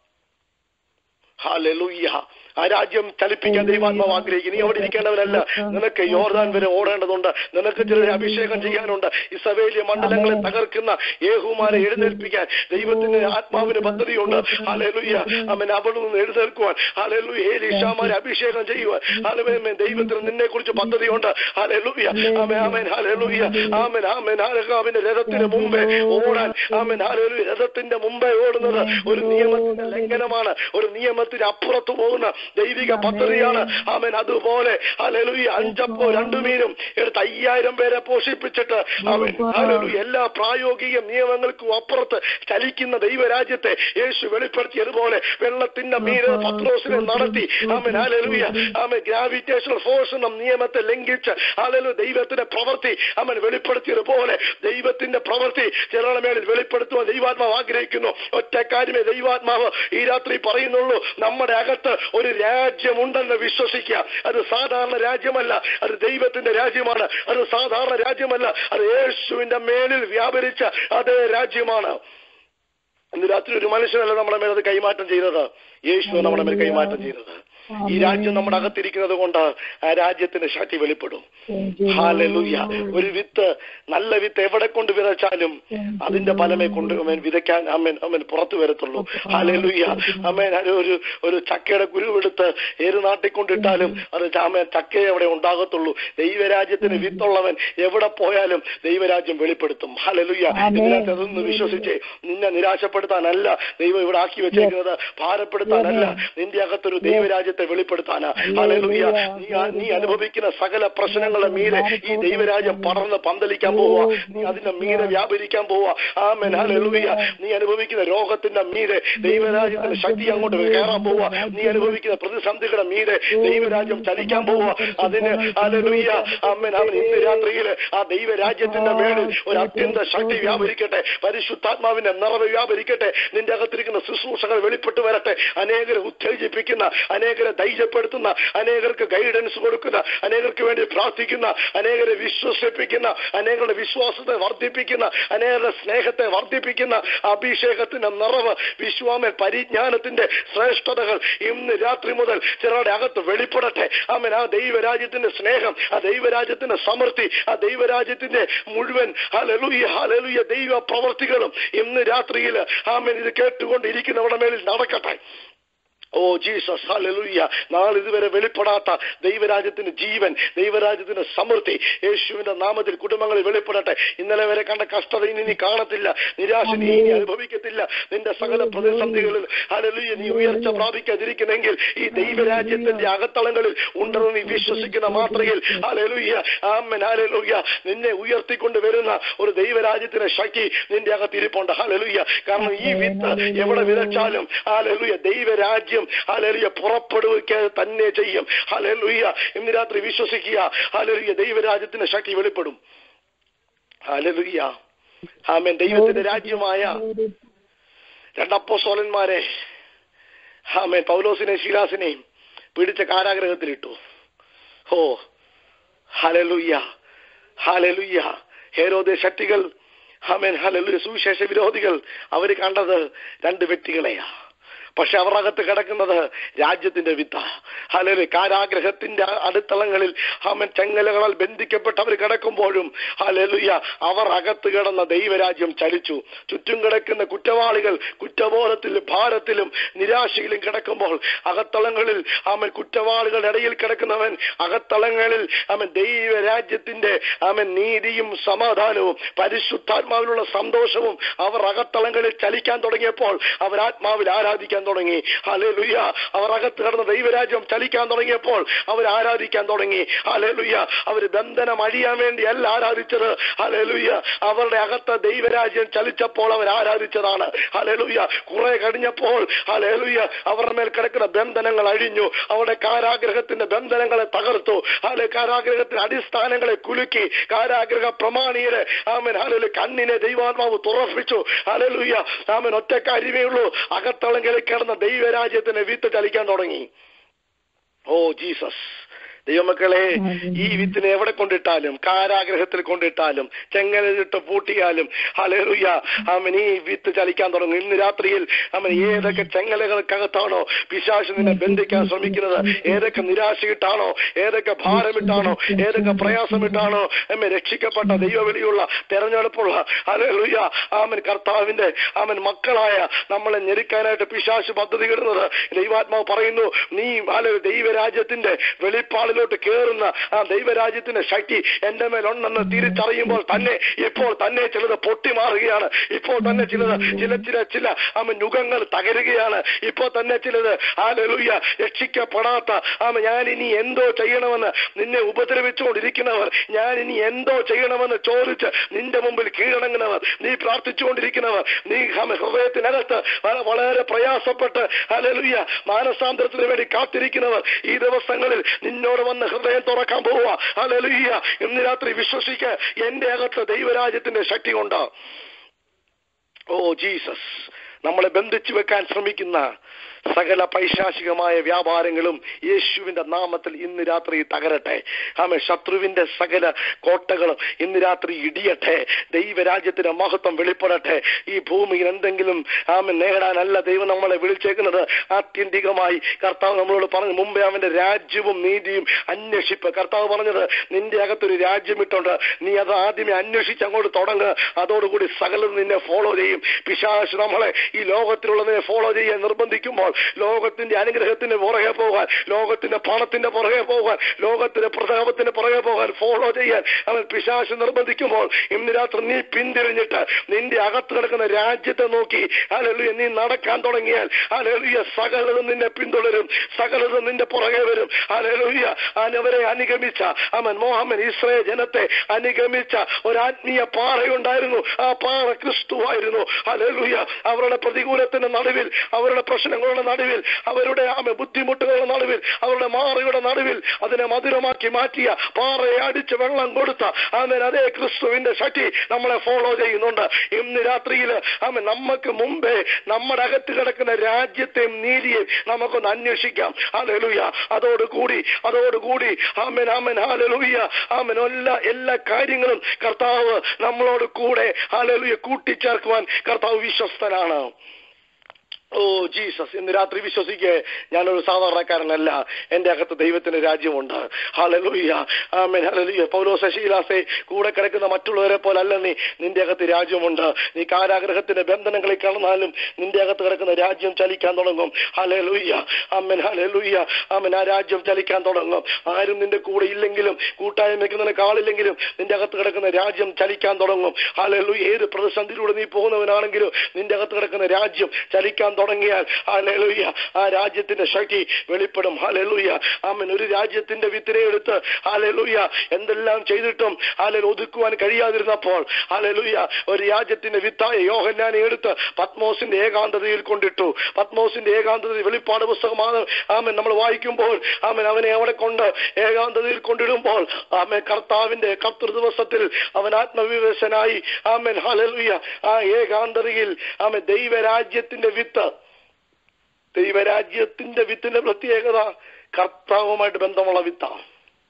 ഹല്ലേലൂയ ആ രാജ്യം ചലിപ്പിക്കാൻ ദൈവാത്മാവ് ആഗ്രഹിക്കുന്നു നീ അവിടെ ഇരിക്കേണ്ടവനല്ല നിനക്ക് യോർദാൻ വരെ ഓടേണ്ടതുണ്ട് നിനക്ക് ചില അഭിഷേകം ചെയ്യാനുണ്ട് ഇസവേലിയ മണ്ഡലങ്ങളെ തകർക്കുന്ന യേഹുമാരെ എഴുന്നേൽപ്പിക്കാൻ ദൈവത്തിന്റെ ആത്മാവിന് പദ്ധതിയുണ്ട് ഹല്ലേലൂയ അവൻ അവിടെ നിന്ന് എഴുന്നേൽക്കുവാൻ ഹല്ലേലൂയ ഏലിഷാമാരെ അഭിഷേകം ചെയ്യുവാൻ ഹല്ലേലൂയ ദൈവത്തിന് നിന്നെ കുറിച്ച് പദ്ധതിയുണ്ട് ഹല്ലേലൂയ ആമേൻ ആമേൻ ഹല്ലേലൂയ ആമേൻ ആമേൻ അവന്റെ രഥത്തിന് മുമ്പേ ഓടാൻ ആമേൻ ഹല്ലേലൂയ രഥത്തിന്റെ മുമ്പേ ഓടുന്നത് ഒരു നിയമത്തിന്റെ ലംഘനമാണ് ഒരു നിയമത്തിന് അപ്പുറത്ത് പോകുന്ന ദൈവിക പദ്ധതിയാണ് ആമേൻ അതുപോലെ ഹല്ലേലൂയ അഞ്ചപ്പോ രണ്ടു മീനും എടുത്ത് അയ്യായിരം പേരെ പോഷിപ്പിച്ചിട്ട് ആമേൻ ഹല്ലേലൂയ എല്ലാ പ്രായോഗിക നിയമങ്ങൾക്കും അപ്പുറത്ത് ചലിക്കുന്ന ദൈവരാജ്യത്തെ യേശു വെളിപ്പെടുത്തിയതുപോലെ വെള്ളത്തിന്റെ മീര് പത്രോസിനെ നടത്തി ആമേൻ ഹല്ലേലൂയ ആമേൻ ഗ്രാവിറ്റേഷണൽ ഫോഴ്സ് എന്ന നിയമത്തെ ലംഘിച്ച് ഹല്ലേലൂയ ദൈവത്തിന്റെ പ്രവൃത്തി അവൻ വെളിപ്പെടുത്തിയതുപോലെ ദൈവത്തിന്റെ പ്രവൃത്തി ചിലരുടെ മേളിൽ വെളിപ്പെടുത്തുവാൻ ദൈവാത്മാവ് ആഗ്രഹിക്കുന്നു ഒറ്റ കാര്യമേ ദൈവാത്മാവ് ഈ രാത്രി പറയുന്നുള്ളൂ നമ്മുടെ അകത്ത് ഒരു രാജ്യമുണ്ടെന്ന് വിശ്വസിക്കുക അത് സാധാരണ രാജ്യമല്ല അത് ദൈവത്തിന്റെ രാജ്യമാണ് അത് സാധാരണ രാജ്യമല്ല അത് യേശുവിന്റെ മേലിൽ വ്യാപരിച്ച അതേ രാജ്യമാണ് ഇന്ന് രാത്രി ഒരു മനുഷ്യനല്ല നമ്മുടെ മേൽ അത് കൈമാറ്റം ചെയ്തത് യേശു നമ്മുടെ മേൽ കൈമാറ്റം ചെയ്തത് ഈ രാജ്യം നമ്മുടെ അകത്തിരിക്കുന്നത് കൊണ്ട് ആ രാജ്യത്തിന്റെ ശക്തി വെളിപ്പെടും ഹാലലുയ്യ ഒരു വിത്ത് നല്ല വിത്ത് എവിടെ കൊണ്ട് വിതച്ചാലും അതിന്റെ ഫലമേ കൊണ്ട് അമ്മൻ വിതയ്ക്കാൻ അമ്മൻ അമ്മൻ പുറത്തു വരത്തുള്ളൂ ഹാലലുയ്യ അമ്മൻ ഒരു ഒരു ചക്കയുടെ കുരുവെടുത്ത് ഏത് നാട്ടിൽ കൊണ്ടിട്ടാലും അത് അമ്മൻ ചക്കയെ അവിടെ ഉണ്ടാകത്തുള്ളൂ ദൈവരാജ്യത്തിന് വിത്തുള്ളവൻ എവിടെ പോയാലും ദൈവരാജ്യം വെളിപ്പെടുത്തും ഹാലലുയ്യ ഇതിനകത്ത് അതൊന്ന് വിശ്വസിച്ചേ നിന്നെ നിരാശപ്പെടുത്താനല്ല ദൈവം ഇവിടെ ആക്കി വെച്ചേക്കുന്നത് ഭാരപ്പെടുത്താനല്ല നിന്റെ അകത്തൊരു ദൈവരാജ്യത്തെ വെളിപ്പെടുത്താനാ ഹല്ലേലൂയ നീ ആ- നീ അനുഭവിക്കുന്ന സകല പ്രശ്നങ്ങളുടെ മീതെ ഈ ദൈവരാജ്യം പടർന്ന് പന്തലിക്കാൻ പോവുക നീ അതിന്റെ മീതെ വ്യാപരിക്കാൻ പോവുക ആമേൻ ഹല്ലേലൂയ നീ അനുഭവിക്കുന്ന രോഗത്തിന്റെ മീതെ ദൈവരാജ്യത്തിന്റെ ശക്തി അങ്ങോട്ട് കയറാൻ പോവുക നീ അനുഭവിക്കുന്ന പ്രതിസന്ധികളുടെ മീതെ ദൈവരാജ്യം ചലിക്കാൻ പോവുക അതിന് ഹല്ലേലൂയ ആമേൻ അവൻ ഇന്ന് രാത്രിയിൽ ആ ദൈവരാജ്യത്തിന്റെ മേളിൽ ഒരു അത്യന്ത ശക്തി വ്യാപരിക്കട്ടെ പരിശുദ്ധാത്മാവിന്റെ നിറവ് വ്യാപരിക്കട്ടെ നിന്റെ അകത്തിരിക്കുന്ന ശുശ്രൂഷകൾ വെളിപ്പെട്ടു വരട്ടെ അനേകരെ ഉത്തേജിപ്പിക്കുന്ന അനേകരെ അനേകരെ ധൈര്യപ്പെടുത്തുന്ന അനേകർക്ക് ഗൈഡൻസ് കൊടുക്കുന്ന അനേകർക്ക് വേണ്ടി പ്രാർത്ഥിക്കുന്ന അനേകരെ വിശ്വസിപ്പിക്കുന്ന അനേകരുടെ വിശ്വാസത്തെ വർദ്ധിപ്പിക്കുന്ന അനേകരുടെ സ്നേഹത്തെ വർദ്ധിപ്പിക്കുന്ന അഭിഷേകത്തിന്റെ നിറവ് വിശ്വാമൻ പരിജ്ഞാനത്തിന്റെ ശ്രേഷ്ഠതകൾ ഇന്ന് രാത്രി മുതൽ ചിലരുടെ അകത്ത് വെളിപ്പെടട്ടെ ആമൻ ആ ദൈവരാജ്യത്തിന്റെ സ്നേഹം ആ ദൈവരാജ്യത്തിന്റെ സമൃദ്ധി ആ ദൈവരാജ്യത്തിന്റെ മുഴുവൻ ഹലലുയ ഹലലുയ ദൈവ പ്രവർത്തികളും ഇന്ന് രാത്രിയിൽ ആമൻ ഇത് കേട്ടുകൊണ്ടിരിക്കുന്നവരുടെ മേലിൽ നടക്കട്ടെ ഓ ജീസസ് ഹല്ലേലൂയ നാളെ ഇതുവരെ വെളിപ്പെടാത്ത ദൈവരാജ്യത്തിന്റെ ജീവൻ ദൈവരാജ്യത്തിന്റെ സമൃദ്ധി യേശുവിന്റെ നാമത്തിൽ കുടുംബങ്ങളിൽ വെളിപ്പെടട്ടെ ഇന്നലെ വരെ കണ്ട കഷ്ടത ഇനി നീ കാണത്തില്ല നിരാശ നീ ഇനി അനുഭവിക്കത്തില്ല നിന്റെ സകല പ്രതിസന്ധികളിൽ ഹല്ലേലൂയ നീ ഉയർച്ച പ്രാപിക്കാതിരിക്കുന്നെങ്കിൽ ഈ ദൈവരാജ്യത്തിന്റെ അകത്തളങ്ങളിൽ ഉണ്ടെന്ന് നീ വിശ്വസിക്കുന്ന മാത്രയിൽ ഹല്ലേലൂയ ആമൻ ഹല്ലേലൂയ നിന്നെ ഉയർത്തിക്കൊണ്ട് വരുന്ന ഒരു ദൈവരാജ്യത്തിന്റെ ശക്തി നിന്റെ അകത്ത് ഇരിപ്പുണ്ട് ഹല്ലേലൂയ കാരണം ഈ വിത്ത് എവിടെ വിതച്ചാലും ഹല്ലേലൂയ ദൈവരാജ്യം ഹല്ലേലൂയ പുറപ്പെടുവിക്കുക തന്നെ ചെയ്യും ഹല്ലേലൂയ ഇന്ന് രാത്രി വിശ്വസിക്കുക ഹല്ലേലൂയ ദൈവരാജ്യത്തിന്റെ ശക്തി വെളിപ്പെടും ഹല്ലേലൂയ ആമേൻ ദൈവത്തിന്റെ രാജ്യമായ രണ്ടപ്പോസോലന്മാരെ ആമേൻ പൗലോസിനെയും ശീലാസിനെയും പിടിച്ച കാരാഗ്രഹത്തിലിട്ടു ഓ ഹലലുയ്യ ഹലലുയ്യ ഹേരോദ ശക്തികൾ ആമേൻ ഹലലുയ സുവിശേഷ വിരോധികൾ അവർ കണ്ടത് രണ്ട് വ്യക്തികളെയാ പക്ഷെ അവർ അകത്ത് കിടക്കുന്നത് രാജ്യത്തിന്റെ വിത്ത ഹലല് കാരാഗ്രഹത്തിന്റെ അടുത്തളങ്ങളിൽ അവൻ ചെങ്ങലകളാൽ ബന്ധിക്കപ്പെട്ട് അവർ കിടക്കുമ്പോഴും ഹലലുയ അവർ അകത്ത് കിടന്ന ദൈവരാജ്യം ചലിച്ചു ചുറ്റും കിടക്കുന്ന കുറ്റവാളികൾ കുറ്റബോധത്തിലും ഭാരത്തിലും നിരാശയിലും കിടക്കുമ്പോൾ അകത്തളങ്ങളിൽ അവൻ കുറ്റവാളികളുടെ ഇടയിൽ കിടക്കുന്നവൻ അകത്തളങ്ങളിൽ അവൻ ദൈവരാജ്യത്തിന്റെ അവൻ നീതിയും സമാധാനവും പരിശുദ്ധാത്മാവിലുള്ള സന്തോഷവും അവർ അകത്തളങ്ങളിൽ ചലിക്കാൻ തുടങ്ങിയപ്പോൾ അവർ ആത്മാവിൽ ആരാധിക്കാൻ തുടങ്ങി ഹലേലുയ്യ അവർ അകത്ത് കിടന്ന ദൈവരാജ്യം ചലിക്കാൻ തുടങ്ങിയപ്പോൾ അവർ ആരാധിക്കാൻ തുടങ്ങി ഹലേലുയ്യ അവർ ബന്ധനം അഴിയാൻ വേണ്ടി അല്ല ആരാധിച്ചത് ഹലേലുയ്യ അവരുടെ അകത്ത് ദൈവരാജ്യം ചലിച്ചപ്പോൾ അവർ ആരാധിച്ചതാണ് ഹലേലുയ്യ കുറെ കഴിഞ്ഞപ്പോൾ ഹലേലുയ്യ അവരുടെ മേൽ കിടക്കുന്ന ബന്ധനങ്ങൾ അഴിഞ്ഞു അവരുടെ കാരാഗ്രഹത്തിന്റെ ബന്ധനങ്ങളെ തകർത്തു ഹലെ കാരാഗ്രഹത്തിന്റെ അടിസ്ഥാനങ്ങളെ കുലുക്കി കാരാഗ്രഹ പ്രമാണിയെ ആമൻ ഹലല് കണ്ണിനെ ദൈവാത്മാവ് തുറപ്പിച്ചു ഹലലുയ്യ ആമൻ ഒറ്റ കാര്യമേ ഉള്ളൂ അകത്തളങ്ങളിൽ കിടന്ന ദൈവരാജ്യത്തിന് വിത്ത് ചലിക്കാൻ തുടങ്ങി ഓ ജീസസ് ദൈവമക്കളെ ഈ വിത്തിനെ എവിടെ കൊണ്ടിട്ടാലും കാരാഗ്രഹത്തിൽ കൊണ്ടിട്ടാലും ചെങ്ങലിട്ട് പൂട്ടിയാലും ഹലേറുയ അവൻ ഈ വിത്ത് ചലിക്കാൻ തുടങ്ങും ഇന്ന് രാത്രിയിൽ അവൻ ഏതൊക്കെ ചെങ്ങലകൾക്കകത്താണോ പിശാശ് നിന്നെ ബന്ധിക്കാൻ ശ്രമിക്കുന്നത് ഏതൊക്കെ നിരാശയിട്ടാണോ ഏതൊക്കെ ഭാരമിട്ടാണോ ഏതൊക്കെ പ്രയാസമിട്ടാണോ അമ്മ രക്ഷിക്കപ്പെട്ട ദൈവവിളിയുള്ള തെരഞ്ഞെടുപ്പുള്ള ഹലേറുയ ആമൻ കർത്താവിന്റെ ആമൻ മക്കളായ നമ്മളെ ഞെരുക്കാനായിട്ട് പിശാശ് പദ്ധതി ഇടുന്നത് ദൈവാത്മാവ് പറയുന്നു നീ ഹലോ ദൈവരാജ്യത്തിന്റെ വെളിപ്പാട് മുകളിലോട്ട് കയറുന്ന ആ ദൈവരാജ്യത്തിന്റെ ശക്തി എന്റെ മേലുണ്ടെന്ന് തിരിച്ചറിയുമ്പോൾ തന്നെ ഇപ്പോൾ തന്നെ ചിലത് പൊട്ടിമാറുകയാണ് ഇപ്പോൾ തന്നെ ചിലത് ചില ചില ചില ആമ യുഗങ്ങൾ തകരുകയാണ് ഇപ്പോൾ തന്നെ ചിലത് ആ ലലുയ രക്ഷിക്കപ്പെടാത്ത ആമ ഞാൻ ഇനി എന്തോ ചെയ്യണമെന്ന് നിന്നെ ഉപദ്രവിച്ചുകൊണ്ടിരിക്കുന്നവർ ഞാൻ ഇനി എന്തോ ചെയ്യണമെന്ന് ചോദിച്ച് നിന്റെ മുമ്പിൽ കീഴടങ്ങുന്നവർ നീ പ്രാർത്ഥിച്ചുകൊണ്ടിരിക്കുന്നവർ നീ ആമ ഹൃദയത്തിനകത്ത് വ- വളരെ പ്രയാസപ്പെട്ട് അലലുയ മാനസാന്തരത്തിന് വേണ്ടി കാത്തിരിക്കുന്നവർ ഈ ദിവസങ്ങളിൽ നിന്നോട് വന്ന് ഹൃദയം തുറക്കാൻ പോവുക അലലുയ്യ ഇന്ന് രാത്രി വിശ്വസിക്ക എന്റെ അകത്ത് ദൈവരാജ്യത്തിന്റെ ശക്തി കൊണ്ട് ഓ ജീസസ് നമ്മളെ ബന്ധിച്ചു വെക്കാൻ ശ്രമിക്കുന്ന സകല പൈശാചികമായ വ്യാപാരങ്ങളും യേശുവിന്റെ നാമത്തിൽ ഇന്ന് രാത്രി തകരട്ടെ ആമേ ശത്രുവിന്റെ സകല കോട്ടകളും ഇന്ന് രാത്രി ഇടിയട്ടെ ദൈവരാജ്യത്തിന്റെ മഹത്വം വെളിപ്പെടട്ടെ ഈ ഭൂമിയിൽ എന്തെങ്കിലും ആമ നേടാനല്ല ദൈവം നമ്മളെ വിളിച്ചേക്കുന്നത് ആത്യന്തികമായി കർത്താവ് നമ്മളോട് പറഞ്ഞു മുമ്പേ അവന്റെ രാജ്യവും നീതിയും അന്വേഷിപ്പ് കർത്താവ് പറഞ്ഞത് നിന്റെ അകത്തൊരു രാജ്യം ഇട്ടുണ്ട് നീ അത് ആദ്യമേ അന്വേഷിച്ച് അങ്ങോട്ട് തുടങ്ങുക അതോടുകൂടി സകലം നിന്നെ ഫോളോ ചെയ്യും പിശാശ് നമ്മളെ ഈ ലോകത്തിലുള്ളതിനെ ഫോളോ ചെയ്യാൻ നിർബന്ധിക്കുമ്പോൾ ലോകത്തിന്റെ അനുഗ്രഹത്തിന് പുറകെ പോകാൻ ലോകത്തിന്റെ പണത്തിന്റെ പുറകെ പോകാൻ ലോകത്തിന്റെ പ്രതാപത്തിന്റെ പുറകെ പോകാൻ ഫോളോ ചെയ്യാൻ അവൻ പിശാശ് നിർബന്ധിക്കുമ്പോൾ ഇന്ന് രാത്രി നീ പിന്തിരിഞ്ഞിട്ട് നിന്റെ അകത്ത് കിടക്കുന്ന രാജ്യത്തെ നോക്കി അലലുയ നീ നടക്കാൻ തുടങ്ങിയാൽ അലലുയ സകലതും നിന്നെ പിന്തുടരും സകലതും നിന്റെ പുറകെ വരും അലലുയ അവരെ അനുഗമിച്ച അവൻ മോഹമ്മൻ ഇസ്രയേൽ ജനത്തെ അനുഗമിച്ച ഒരു ആത്മീയ പാറയുണ്ടായിരുന്നു ആ പാറ ക്രിസ്തുവായിരുന്നു അലലുയ അവരുടെ പ്രതികൂലത്തിന്റെ നടുവിൽ അവരുടെ പ്രശ്നങ്ങളുടെ വേദനകളുടെ നടുവിൽ അവരുടെ ആമ ബുദ്ധിമുട്ടുകളുടെ നടുവിൽ അവരുടെ മാറിയുടെ നടുവിൽ അതിനെ മധുരമാക്കി മാറ്റിയ പാറയെ അടിച്ച് വെള്ളം കൊടുത്ത ആമേൻ അതേ ക്രിസ്തുവിന്റെ ശക്തി നമ്മളെ ഫോളോ ചെയ്യുന്നുണ്ട് ഇന്ന് രാത്രിയിൽ ആമേൻ നമുക്ക് മുമ്പേ നമ്മുടെ അകത്ത് കിടക്കുന്ന രാജ്യത്തെയും നീതിയെയും നമുക്കൊന്ന് അന്വേഷിക്കാം ഹാലലുയ അതോടുകൂടി അതോടുകൂടി ആമൻ ആമൻ ഹാലലുയ ആമൻ എല്ലാ എല്ലാ കാര്യങ്ങളും കർത്താവ് നമ്മളോട് കൂടെ ഹാലലുയ കൂട്ടിച്ചേർക്കുവാൻ കർത്താവ് വിശ്വസ്തനാണ് ഓ ജീസസ് ഇന്ന് രാത്രി വിശ്വസിക്കേ ഞാനൊരു സാധാരണക്കാരനല്ല എന്റെ അകത്ത് ദൈവത്തിന്റെ രാജ്യമുണ്ട് ഹലലുയ്യ ആമേൻ ഹലലുയ്യ പൗലോ ശശീലാസെ കൂടെ കിടക്കുന്ന മറ്റുള്ളവരെ പോലെ അല്ല നീ നിന്റെ അകത്ത് രാജ്യമുണ്ട് നീ കാരാഗ്രഹത്തിന്റെ ബന്ധനങ്ങളിൽ കടന്നാലും നിന്റെ അകത്ത് കിടക്കുന്ന രാജ്യം ചലിക്കാൻ തുടങ്ങും ഹലലുയ്യ ആമേൻ ഹലലുയ്യ ആമേൻ ആ രാജ്യം ചലിക്കാൻ തുടങ്ങും ആരും നിന്റെ കൂടെ ഇല്ലെങ്കിലും കൂട്ടായ്മയ്ക്ക് നിനക്ക് ആളില്ലെങ്കിലും നിന്റെ അകത്ത് കിടക്കുന്ന രാജ്യം ചലിക്കാൻ തുടങ്ങും ഹലലുയ്യ ഏത് പ്രതിസന്ധിയിലൂടെ നീ പോകുന്നവനാണെങ്കിലും നിന്റെ അകത്ത് കിടക്കുന്ന രാജ്യം ചലിക്കാൻ തുടങ്ങിയാൽ ഹലലുയ്യ ആ രാജ്യത്തിന്റെ ശക്തി വെളിപ്പെടും ഹലലുയ്യ ആമൻ ഒരു രാജ്യത്തിന്റെ വിത്തിനെ എടുത്ത് ഹലലുയ്യ എന്തെല്ലാം ചെയ്തിട്ടും ഹാലൽ ഒതുക്കുവാൻ കഴിയാതിരുന്നപ്പോൾ ഹലലുയ്യ ഒരു രാജ്യത്തിന്റെ വിത്തായ യോഹന്നാനെ എടുത്ത് പത്മോസിന്റെ ഏകാന്തതയിൽ കൊണ്ടിട്ടു പത്മോസിന്റെ ഏകാന്തത വെളിപ്പാട് പുസ്തകമാണ് ആമൻ നമ്മൾ വായിക്കുമ്പോൾ ആമൻ അവനെ അവിടെ കൊണ്ട് ഏകാന്തതയിൽ കൊണ്ടിടുമ്പോൾ ആമൻ കർത്താവിന്റെ കർത്തൃ ദിവസത്തിൽ അവൻ ആത്മവിവശനായി ആമൻ ഹലലുയ്യ ആ ഏകാന്തതയിൽ ആമൻ ദൈവരാജ്യത്തിന്റെ വിത്ത് ദൈവരാജ്യത്തിന്റെ വിത്തിന്റെ പ്രത്യേകത കർത്താവുമായിട്ട് ബന്ധമുള്ള വിത്താണ്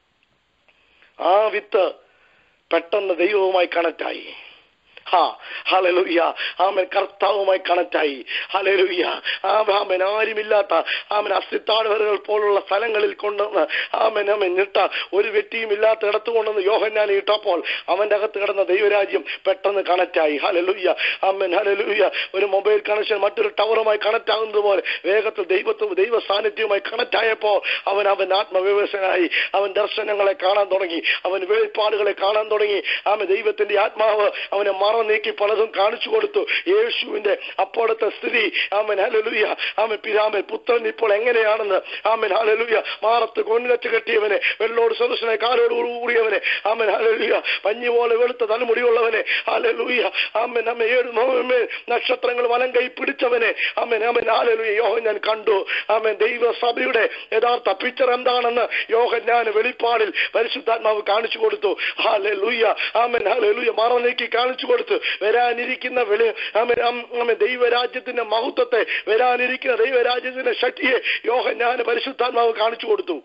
ആ വിത്ത് പെട്ടെന്ന് ദൈവവുമായി കണക്റ്റായി ഹാ ഹലലുയ്യ ആമൻ കർത്താവുമായി കണക്റ്റായി ഹലലുയ്യ ആമൻ ആരുമില്ലാത്ത ആമൻ അസ്ഥിത്താഴ്വരകൾ പോലുള്ള സ്ഥലങ്ങളിൽ കൊണ്ടുവന്ന് ആമൻ ആമൻ ഇട്ട ഒരു വ്യക്തിയും ഇല്ലാത്ത ഇടത്ത് കൊണ്ടുവന്ന് യോഹന്നാൻ ഇട്ടപ്പോൾ അവന്റെ അകത്ത് കിടന്ന ദൈവരാജ്യം പെട്ടെന്ന് കണക്റ്റായി ഹലലുയ്യ ആമൻ ഹലലുയ്യ ഒരു മൊബൈൽ കണക്ഷൻ മറ്റൊരു ടവറുമായി കണക്ട് ആകുന്നത് പോലെ വേഗത്തിൽ ദൈവത്വം ദൈവ സാന്നിധ്യവുമായി കണക്ട് ആയപ്പോൾ അവൻ അവൻ ആത്മവിവശനായി അവൻ ദർശനങ്ങളെ കാണാൻ തുടങ്ങി അവൻ വെളിപ്പാടുകളെ കാണാൻ തുടങ്ങി ആമൻ ദൈവത്തിന്റെ ആത്മാവ് അവനെ മറ നീക്കി പലതും കാണിച്ചു കൊടുത്തു യേശുവിന്റെ അപ്പോഴത്തെ സ്ഥിതി ആമൻ ഹലലുയ ആമൻ പിതാമൻ പുത്രൻ ഇപ്പോൾ എങ്ങനെയാണെന്ന് ആമൻ ഹലലുയ മാറത്ത് കൊണ്ടുവച്ച് കെട്ടിയവനെ വെള്ളോട് സദസ്സനെ കാലോട് കൂടിയവനെ ആമൻ ഹലലുയ പഞ്ഞി പോലെ വെളുത്ത തലമുടിയുള്ളവനെ ഹലലുയ ആമൻ അമ്മ ഏഴ് നോമേ നക്ഷത്രങ്ങൾ വലം കൈ പിടിച്ചവനെ ആമൻ ആമൻ ഹാലലുയ യോഹൻ ഞാൻ കണ്ടു ആമൻ ദൈവസഭയുടെ യഥാർത്ഥ പിക്ചർ എന്താണെന്ന് യോഹൻ ഞാൻ വെളിപ്പാടിൽ പരിശുദ്ധാത്മാവ് കാണിച്ചു കൊടുത്തു ഹാലലുയ ആമൻ ഹാലലുയ മറ നീക്കി കാണിച്ചു കൊടുത്തു വരാനിരിക്കുന്ന വെളി ആമൻ ആം- ആമൻ ദൈവരാജ്യത്തിന്റെ മഹത്വത്തെ വരാനിരിക്കുന്ന ദൈവരാജ്യത്തിന്റെ ശക്തിയെ യോഹൻ ഞാൻ പരിശുദ്ധാത്മാവ് കാണിച്ചു കൊടുത്തു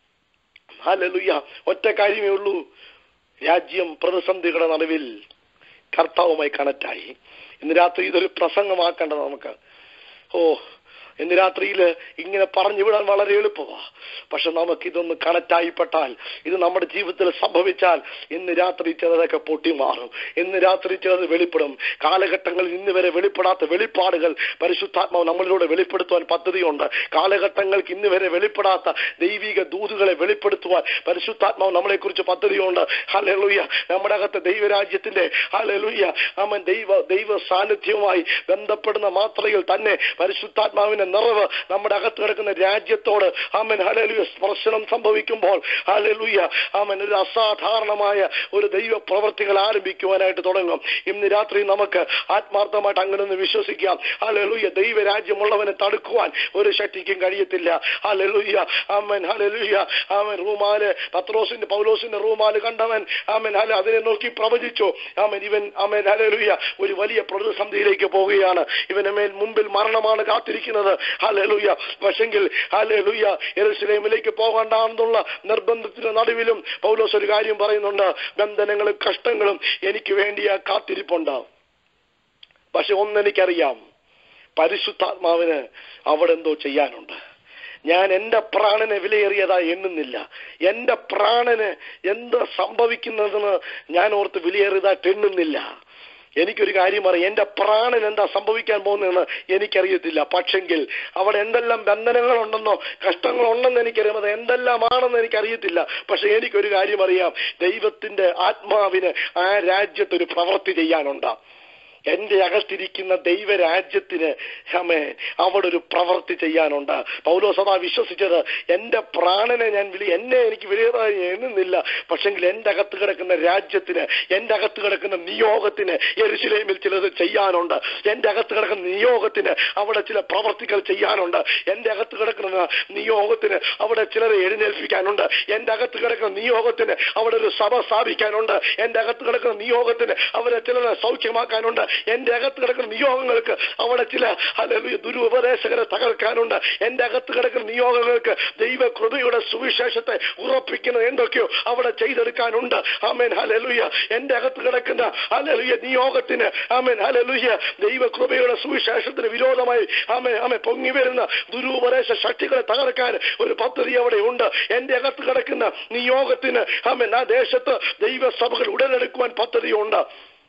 ഹാലലുയ്യ ഒറ്റ കാര്യമേ ഉള്ളൂ രാജ്യം പ്രതിസന്ധികളുടെ നടുവിൽ കർത്താവുമായി കണക്റ്റായി ഇന്ന് രാത്രി ഇതൊരു പ്രസംഗമാക്കേണ്ടത് നമുക്ക് ഓ ഇന്ന് രാത്രിയിൽ ഇങ്ങനെ പറഞ്ഞു വിടാൻ വളരെ എളുപ്പമാ പക്ഷെ നമുക്ക് ഇതൊന്ന് കണക്റ്റായിപ്പെട്ടാൽ ഇത് നമ്മുടെ ജീവിതത്തിൽ സംഭവിച്ചാൽ ഇന്ന് രാത്രി ചിലതൊക്കെ പൊട്ടിമാറും ഇന്ന് രാത്രി ചിലത് വെളിപ്പെടും കാലഘട്ടങ്ങളിൽ ഇന്ന് വരെ വെളിപ്പെടാത്ത വെളിപ്പാടുകൾ പരിശുദ്ധാത്മാവ് നമ്മളിലൂടെ വെളിപ്പെടുത്തുവാൻ പദ്ധതിയുണ്ട് കാലഘട്ടങ്ങൾക്ക് ഇന്ന് വരെ വെളിപ്പെടാത്ത ദൈവിക ദൂതുകളെ വെളിപ്പെടുത്തുവാൻ പരിശുദ്ധാത്മാവ് നമ്മളെ കുറിച്ച് പദ്ധതിയുണ്ട് ഹലലുയ്യ നമ്മുടെ അകത്ത് ദൈവരാജ്യത്തിന്റെ ഹലലുയ്യ അവൻ ദൈവ ദൈവ സാന്നിധ്യവുമായി ബന്ധപ്പെടുന്ന മാത്രയിൽ തന്നെ പരിശുദ്ധാത്മാവിന്റെ നിറവ് നമ്മുടെ അകത്ത് കിടക്കുന്ന രാജ്യത്തോട് ആമൻ ഹലലുയ സ്പർശനം സംഭവിക്കുമ്പോൾ ഹലലുയ ആമൻ ഒരു അസാധാരണമായ ഒരു ദൈവ പ്രവർത്തികൾ ആരംഭിക്കുവാനായിട്ട് തുടങ്ങും ഇന്ന് രാത്രി നമുക്ക് ആത്മാർത്ഥമായിട്ട് അങ്ങനെ ഒന്ന് വിശ്വസിക്കാം ഹലലുയ ദൈവരാജ്യമുള്ളവനെ തടുക്കുവാൻ ഒരു ശക്തിക്കും കഴിയത്തില്ല ഹലലുയ ആമൻ ഹലലുയ ആമൻ റൂമാല് പത്രോസിന്റെ പൗലോസിന്റെ റൂമാല് കണ്ടവൻ ആമൻ ഹല അതിനെ നോക്കി പ്രവചിച്ചു ആമൻ ഇവൻ ആമൻ ഹലലുയ ഒരു വലിയ പ്രതിസന്ധിയിലേക്ക് പോവുകയാണ് ഇവന് മേൽ മുമ്പിൽ മരണമാണ് കാത്തിരിക്കുന്നത് ഹലലുയ പക്ഷെങ്കിൽ ഹലലുയ എറുസലേമിലേക്ക് പോകണ്ടെന്നുള്ള നിർബന്ധത്തിന്റെ നടുവിലും പൗലോസ് ഒരു കാര്യം പറയുന്നുണ്ട് ബന്ധനങ്ങളും കഷ്ടങ്ങളും എനിക്ക് വേണ്ടി ആ കാത്തിരിപ്പുണ്ടാവും പക്ഷെ ഒന്നെനിക്കറിയാം പരിശുദ്ധാത്മാവിന് അവിടെ എന്തോ ചെയ്യാനുണ്ട് ഞാൻ എന്റെ പ്രാണനെ വിലയേറിയതായി എണ്ണുന്നില്ല എന്റെ പ്രാണന് എന്ത് സംഭവിക്കുന്നതെന്ന് ഞാൻ ഓർത്ത് വിലയേറിയതായിട്ട് എണ്ണുന്നില്ല എനിക്കൊരു കാര്യം അറിയാം എന്റെ പ്രാണൻ എന്താ സംഭവിക്കാൻ പോകുന്നതെന്ന് എനിക്കറിയത്തില്ല പക്ഷെങ്കിൽ അവിടെ എന്തെല്ലാം ബന്ധനങ്ങളുണ്ടെന്നോ കഷ്ടങ്ങളുണ്ടെന്ന് എനിക്കറിയാം അത് എന്തെല്ലാമാണെന്ന് എനിക്കറിയത്തില്ല പക്ഷെ എനിക്കൊരു കാര്യം അറിയാം ദൈവത്തിന്റെ ആത്മാവിന് ആ രാജ്യത്തൊരു പ്രവൃത്തി ചെയ്യാനുണ്ട് എന്റെ അകത്തിരിക്കുന്ന ദൈവരാജ്യത്തിന് അമേ അവിടെ ഒരു പ്രവൃത്തി ചെയ്യാനുണ്ട് പൗലോസ് അതാ വിശ്വസിച്ചത് എന്റെ പ്രാണനെ ഞാൻ വിളി എന്നെ എനിക്ക് വിലയേറായി എണ്ണുന്നില്ല പക്ഷെങ്കിൽ എന്റെ അകത്ത് കിടക്കുന്ന രാജ്യത്തിന് എന്റെ അകത്ത് കിടക്കുന്ന നിയോഗത്തിന് എരുശിലേമിൽ ചിലത് ചെയ്യാനുണ്ട് എന്റെ അകത്ത് കിടക്കുന്ന നിയോഗത്തിന് അവിടെ ചില പ്രവർത്തികൾ ചെയ്യാനുണ്ട് എന്റെ അകത്ത് കിടക്കുന്ന നിയോഗത്തിന് അവിടെ ചിലരെ എഴുന്നേൽപ്പിക്കാനുണ്ട് എന്റെ അകത്ത് കിടക്കുന്ന നിയോഗത്തിന് അവിടെ ഒരു സഭ സ്ഥാപിക്കാനുണ്ട് എന്റെ അകത്ത് കിടക്കുന്ന നിയോഗത്തിന് അവരെ ചിലരെ സൗഖ്യമാക്കാനുണ്ട് എന്റെ അകത്ത് കിടക്കുന്ന നിയോഗങ്ങൾക്ക് അവിടെ ചില അല്ലെങ്കിൽ ദുരുപദേശകരെ തകർക്കാനുണ്ട് എന്റെ അകത്ത് കിടക്കുന്ന നിയോഗങ്ങൾക്ക് ദൈവ കൃപയുടെ സുവിശേഷത്തെ ഉറപ്പിക്കുന്നത് എന്തൊക്കെയോ അവിടെ ചെയ്തെടുക്കാനുണ്ട് ആമേൻ ഹലലുയ എന്റെ അകത്ത് കിടക്കുന്ന ഹലലുയ നിയോഗത്തിന് ആമേൻ ഹലലുയ ദൈവ കൃപയുടെ സുവിശേഷത്തിന് വിരോധമായി ആമേ ആമേ പൊങ്ങി വരുന്ന ദുരുപദേശ ശക്തികളെ തകർക്കാൻ ഒരു പദ്ധതി അവിടെ ഉണ്ട് എന്റെ അകത്ത് കിടക്കുന്ന നിയോഗത്തിന് ആമേൻ ആ ദേശത്ത് ദൈവസഭകൾ ഉടലെടുക്കുവാൻ പദ്ധതിയുണ്ട്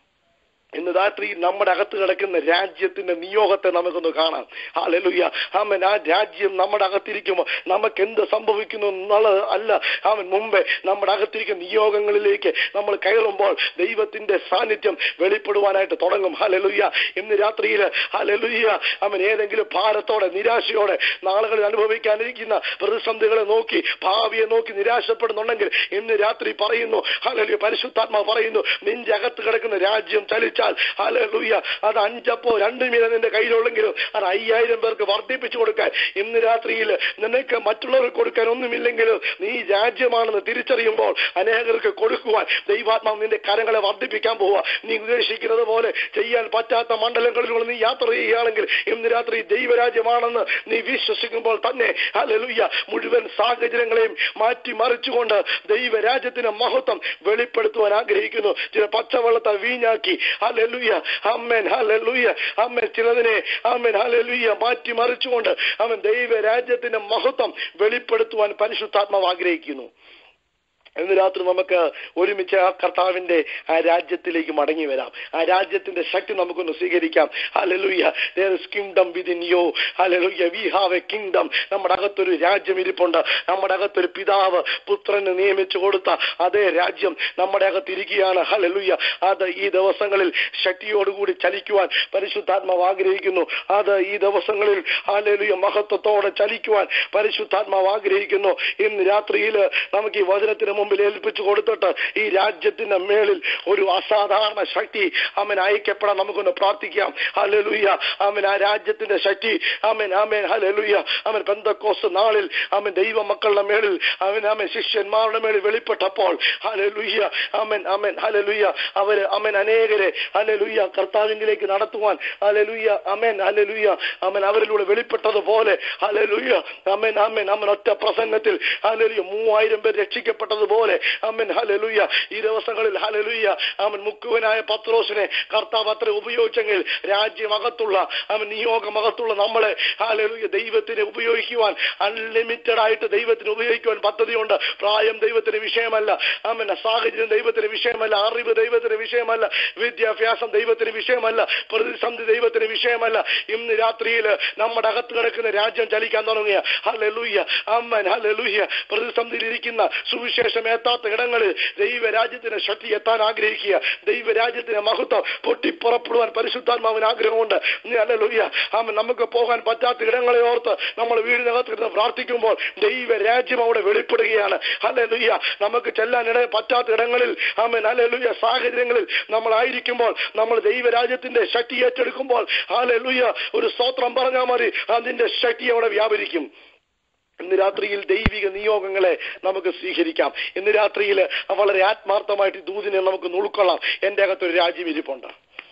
ഇന്ന് രാത്രി നമ്മുടെ അകത്ത് കിടക്കുന്ന രാജ്യത്തിന്റെ നിയോഗത്തെ നമുക്കൊന്ന് കാണാം ഹാലലുയ്യ ആമൻ ആ രാജ്യം നമ്മുടെ അകത്തിരിക്കുമ്പോൾ നമുക്ക് എന്ത് സംഭവിക്കുന്നു എന്നുള്ളത് അല്ല അവൻ മുമ്പേ നമ്മുടെ അകത്തിരിക്കുന്ന നിയോഗങ്ങളിലേക്ക് നമ്മൾ കയറുമ്പോൾ ദൈവത്തിന്റെ സാന്നിധ്യം വെളിപ്പെടുവാനായിട്ട് തുടങ്ങും ഹലലുയ്യ ഇന്ന് രാത്രിയിൽ ഹലലുയ്യ അവൻ ഏതെങ്കിലും ഭാരത്തോടെ നിരാശയോടെ നാളുകളിൽ അനുഭവിക്കാനിരിക്കുന്ന പ്രതിസന്ധികളെ നോക്കി ഭാവിയെ നോക്കി നിരാശപ്പെടുന്നുണ്ടെങ്കിൽ ഇന്ന് രാത്രി പറയുന്നു ഹലലുയ പരിശുദ്ധാത്മാ പറയുന്നു നിന്റെ അകത്ത് കിടക്കുന്ന രാജ്യം ചലിച്ചാൽ ഹലലുയ അത് അഞ്ചപ്പോ രണ്ട് മീന നിന്റെ കയ്യിലുള്ളെങ്കിലും അത് അയ്യായിരം പേർക്ക് വർദ്ധിപ്പിച്ചു കൊടുക്കാൻ ഇന്ന് രാത്രിയിൽ നിനക്ക് മറ്റുള്ളവർക്ക് കൊടുക്കാൻ ഒന്നുമില്ലെങ്കിലും നീ രാജ്യമാണെന്ന് തിരിച്ചറിയുമ്പോൾ അനേകർക്ക് കൊടുക്കുവാൻ ദൈവാത്മാവ് നിന്റെ കരങ്ങളെ വർദ്ധിപ്പിക്കാൻ പോവുക നീ ഉദ്ദേശിക്കുന്നത് പോലെ ചെയ്യാൻ പറ്റാത്ത മണ്ഡലങ്ങളിലൂടെ നീ യാത്ര ചെയ്യുകയാണെങ്കിൽ ഇന്ന് രാത്രി ദൈവരാജ്യമാണെന്ന് നീ വിശ്വസിക്കുമ്പോൾ തന്നെ ഹലലുയ്യ മുഴുവൻ സാഹചര്യങ്ങളെയും മാറ്റി മറിച്ചുകൊണ്ട് ദൈവരാജ്യത്തിന്റെ മഹത്വം വെളിപ്പെടുത്തുവാൻ ആഗ്രഹിക്കുന്നു ചില പച്ചവെള്ളത്തെ വീഞ്ഞാക്കി ഹലലുയ്യ അമ്മൻ ഹലലുയ്യ അമ്മൻ ചിലതിനെ അമ്മൻ ഹലലുയ്യ മാറ്റി മറിച്ചുകൊണ്ട് അവൻ ദൈവരാജ്യത്തിന്റെ മഹത്വം വെളിപ്പെടുത്തുവാൻ പരിശുദ്ധാത്മാവ് ആഗ്രഹിക്കുന്നു ഇന്ന് രാത്രി നമുക്ക് ഒരുമിച്ച് ആ കർത്താവിന്റെ ആ രാജ്യത്തിലേക്ക് മടങ്ങി വരാം ആ രാജ്യത്തിന്റെ ശക്തി നമുക്കൊന്ന് സ്വീകരിക്കാം ഹലലുയ്യ കിങ്ഡം വിതിൻ യോ ഹലലുയ്യ വി ഹാവ് എ കിങ്ഡം നമ്മുടെ അകത്തൊരു രാജ്യം ഇരിപ്പുണ്ട് നമ്മുടെ അകത്തൊരു പിതാവ് പുത്രന് നിയമിച്ചു കൊടുത്ത അതേ രാജ്യം നമ്മുടെ അകത്തിരിക്കുകയാണ് ഹലലുയ്യ അത് ഈ ദിവസങ്ങളിൽ ശക്തിയോടുകൂടി ചലിക്കുവാൻ പരിശുദ്ധാത്മാവ് ആഗ്രഹിക്കുന്നു അത് ഈ ദിവസങ്ങളിൽ ഹലലുയ മഹത്വത്തോടെ ചലിക്കുവാൻ പരിശുദ്ധാത്മാവ് ആഗ്രഹിക്കുന്നു ഇന്ന് രാത്രിയിൽ നമുക്ക് ഈ വചനത്തിന് മുമ്പിൽ ഏൽപ്പിച്ചു കൊടുത്തിട്ട് ഈ രാജ്യത്തിന്റെ മേളിൽ ഒരു അസാധാരണ ശക്തി അവൻ അയക്കപ്പെടാൻ നമുക്കൊന്ന് പ്രാർത്ഥിക്കാം ഹലലുയ്യ അവൻ ആ രാജ്യത്തിന്റെ ശക്തി അവൻ ആമേൻ ഹലലുയ്യ അവൻ പെന്തക്കോസ് നാളിൽ അവൻ ദൈവ മക്കളുടെ മേളിൽ അവൻ അവൻ ശിഷ്യന്മാരുടെ മേളിൽ വെളിപ്പെട്ടപ്പോൾ ഹലലുയ്യ അവൻ അവൻ ഹലലുയ്യ അവര് അവൻ അനേകരെ ഹലലുയ്യ കർത്താവിംഗിലേക്ക് നടത്തുവാൻ ഹലലുയ്യ അമേൻ ഹലലുയ്യ അവൻ അവരിലൂടെ വെളിപ്പെട്ടതുപോലെ ഹലലുയ്യ അമേൻ അമേൻ അവൻ ഒറ്റ പ്രസംഗത്തിൽ ഹലലുയ്യ മൂവായിരം പേർ രക്ഷിക്കപ്പെട്ടതുപോലെ അമൻ ഹലലുയ്യ ഈ ദിവസങ്ങളിൽ ഹലലുയ്യ അവൻ മുക്കുവനായ പത്രോസിനെ കർത്താവ് അത്ര ഉപയോഗിച്ചെങ്കിൽ രാജ്യമകത്തുള്ള അവൻ നിയോഗമകത്തുള്ള നമ്മളെ ഹലലുയ്യ ദൈവത്തിന് ഉപയോഗിക്കുവാൻ അൺലിമിറ്റഡ് ആയിട്ട് ദൈവത്തിന് ഉപയോഗിക്കുവാൻ പദ്ധതിയുണ്ട് പ്രായം ദൈവത്തിന് വിഷയമല്ല അവൻ സാഹചര്യം ദൈവത്തിന് വിഷയമല്ല അറിവ് ദൈവത്തിന് വിഷയമല്ല വിദ്യാഭ്യാസം ദൈവത്തിന് വിഷയമല്ല പ്രതിസന്ധി ദൈവത്തിന് വിഷയമല്ല ഇന്ന് രാത്രിയിൽ നമ്മുടെ അകത്ത് കിടക്കുന്ന രാജ്യം ചലിക്കാൻ തുടങ്ങിയ ഹലലുയ്യ അമ്മൻ ഹലലുയ്യ പ്രതിസന്ധിയിലിരിക്കുന്ന സുവിശേഷം എത്താത്ത ഇടങ്ങളിൽ ദൈവരാജ്യത്തിന് ശക്തി എത്താൻ ആഗ്രഹിക്കുക ദൈവരാജ്യത്തിന് മഹത്വം പൊട്ടിപ്പുറപ്പെടുവാൻ പരിശുദ്ധാത്മാവിന് ആഗ്രഹമുണ്ട് ഹലലുയ്യ അമ്മ നമുക്ക് പോകാൻ പറ്റാത്ത ഇടങ്ങളെ ഓർത്ത് നമ്മൾ വീടിനകത്തിരുന്ന് പ്രാർത്ഥിക്കുമ്പോൾ ദൈവരാജ്യം അവിടെ വെളിപ്പെടുകയാണ് ഹലലുയ്യ നമുക്ക് ചെല്ലാൻ ഇട പറ്റാത്ത ഇടങ്ങളിൽ ആമൻ ഹലലുയ്യ സാഹചര്യങ്ങളിൽ നമ്മളായിരിക്കുമ്പോൾ നമ്മൾ ദൈവരാജ്യത്തിന്റെ ശക്തി ഏറ്റെടുക്കുമ്പോൾ ഹലലുയ്യ ഒരു സ്തോത്രം പറഞ്ഞാൽ മതി അതിന്റെ ശക്തി അവിടെ വ്യാപരിക്കും ഇന്ന് രാത്രിയിൽ ദൈവിക നിയോഗങ്ങളെ നമുക്ക് സ്വീകരിക്കാം ഇന്ന് രാത്രിയിൽ വളരെ ആത്മാർത്ഥമായിട്ട് ഈ ദൂതിനെ നമുക്ക് ഉൾക്കൊള്ളാം എന്റെ അകത്തൊരു രാജ്യം ഇരിപ്പുണ്ട്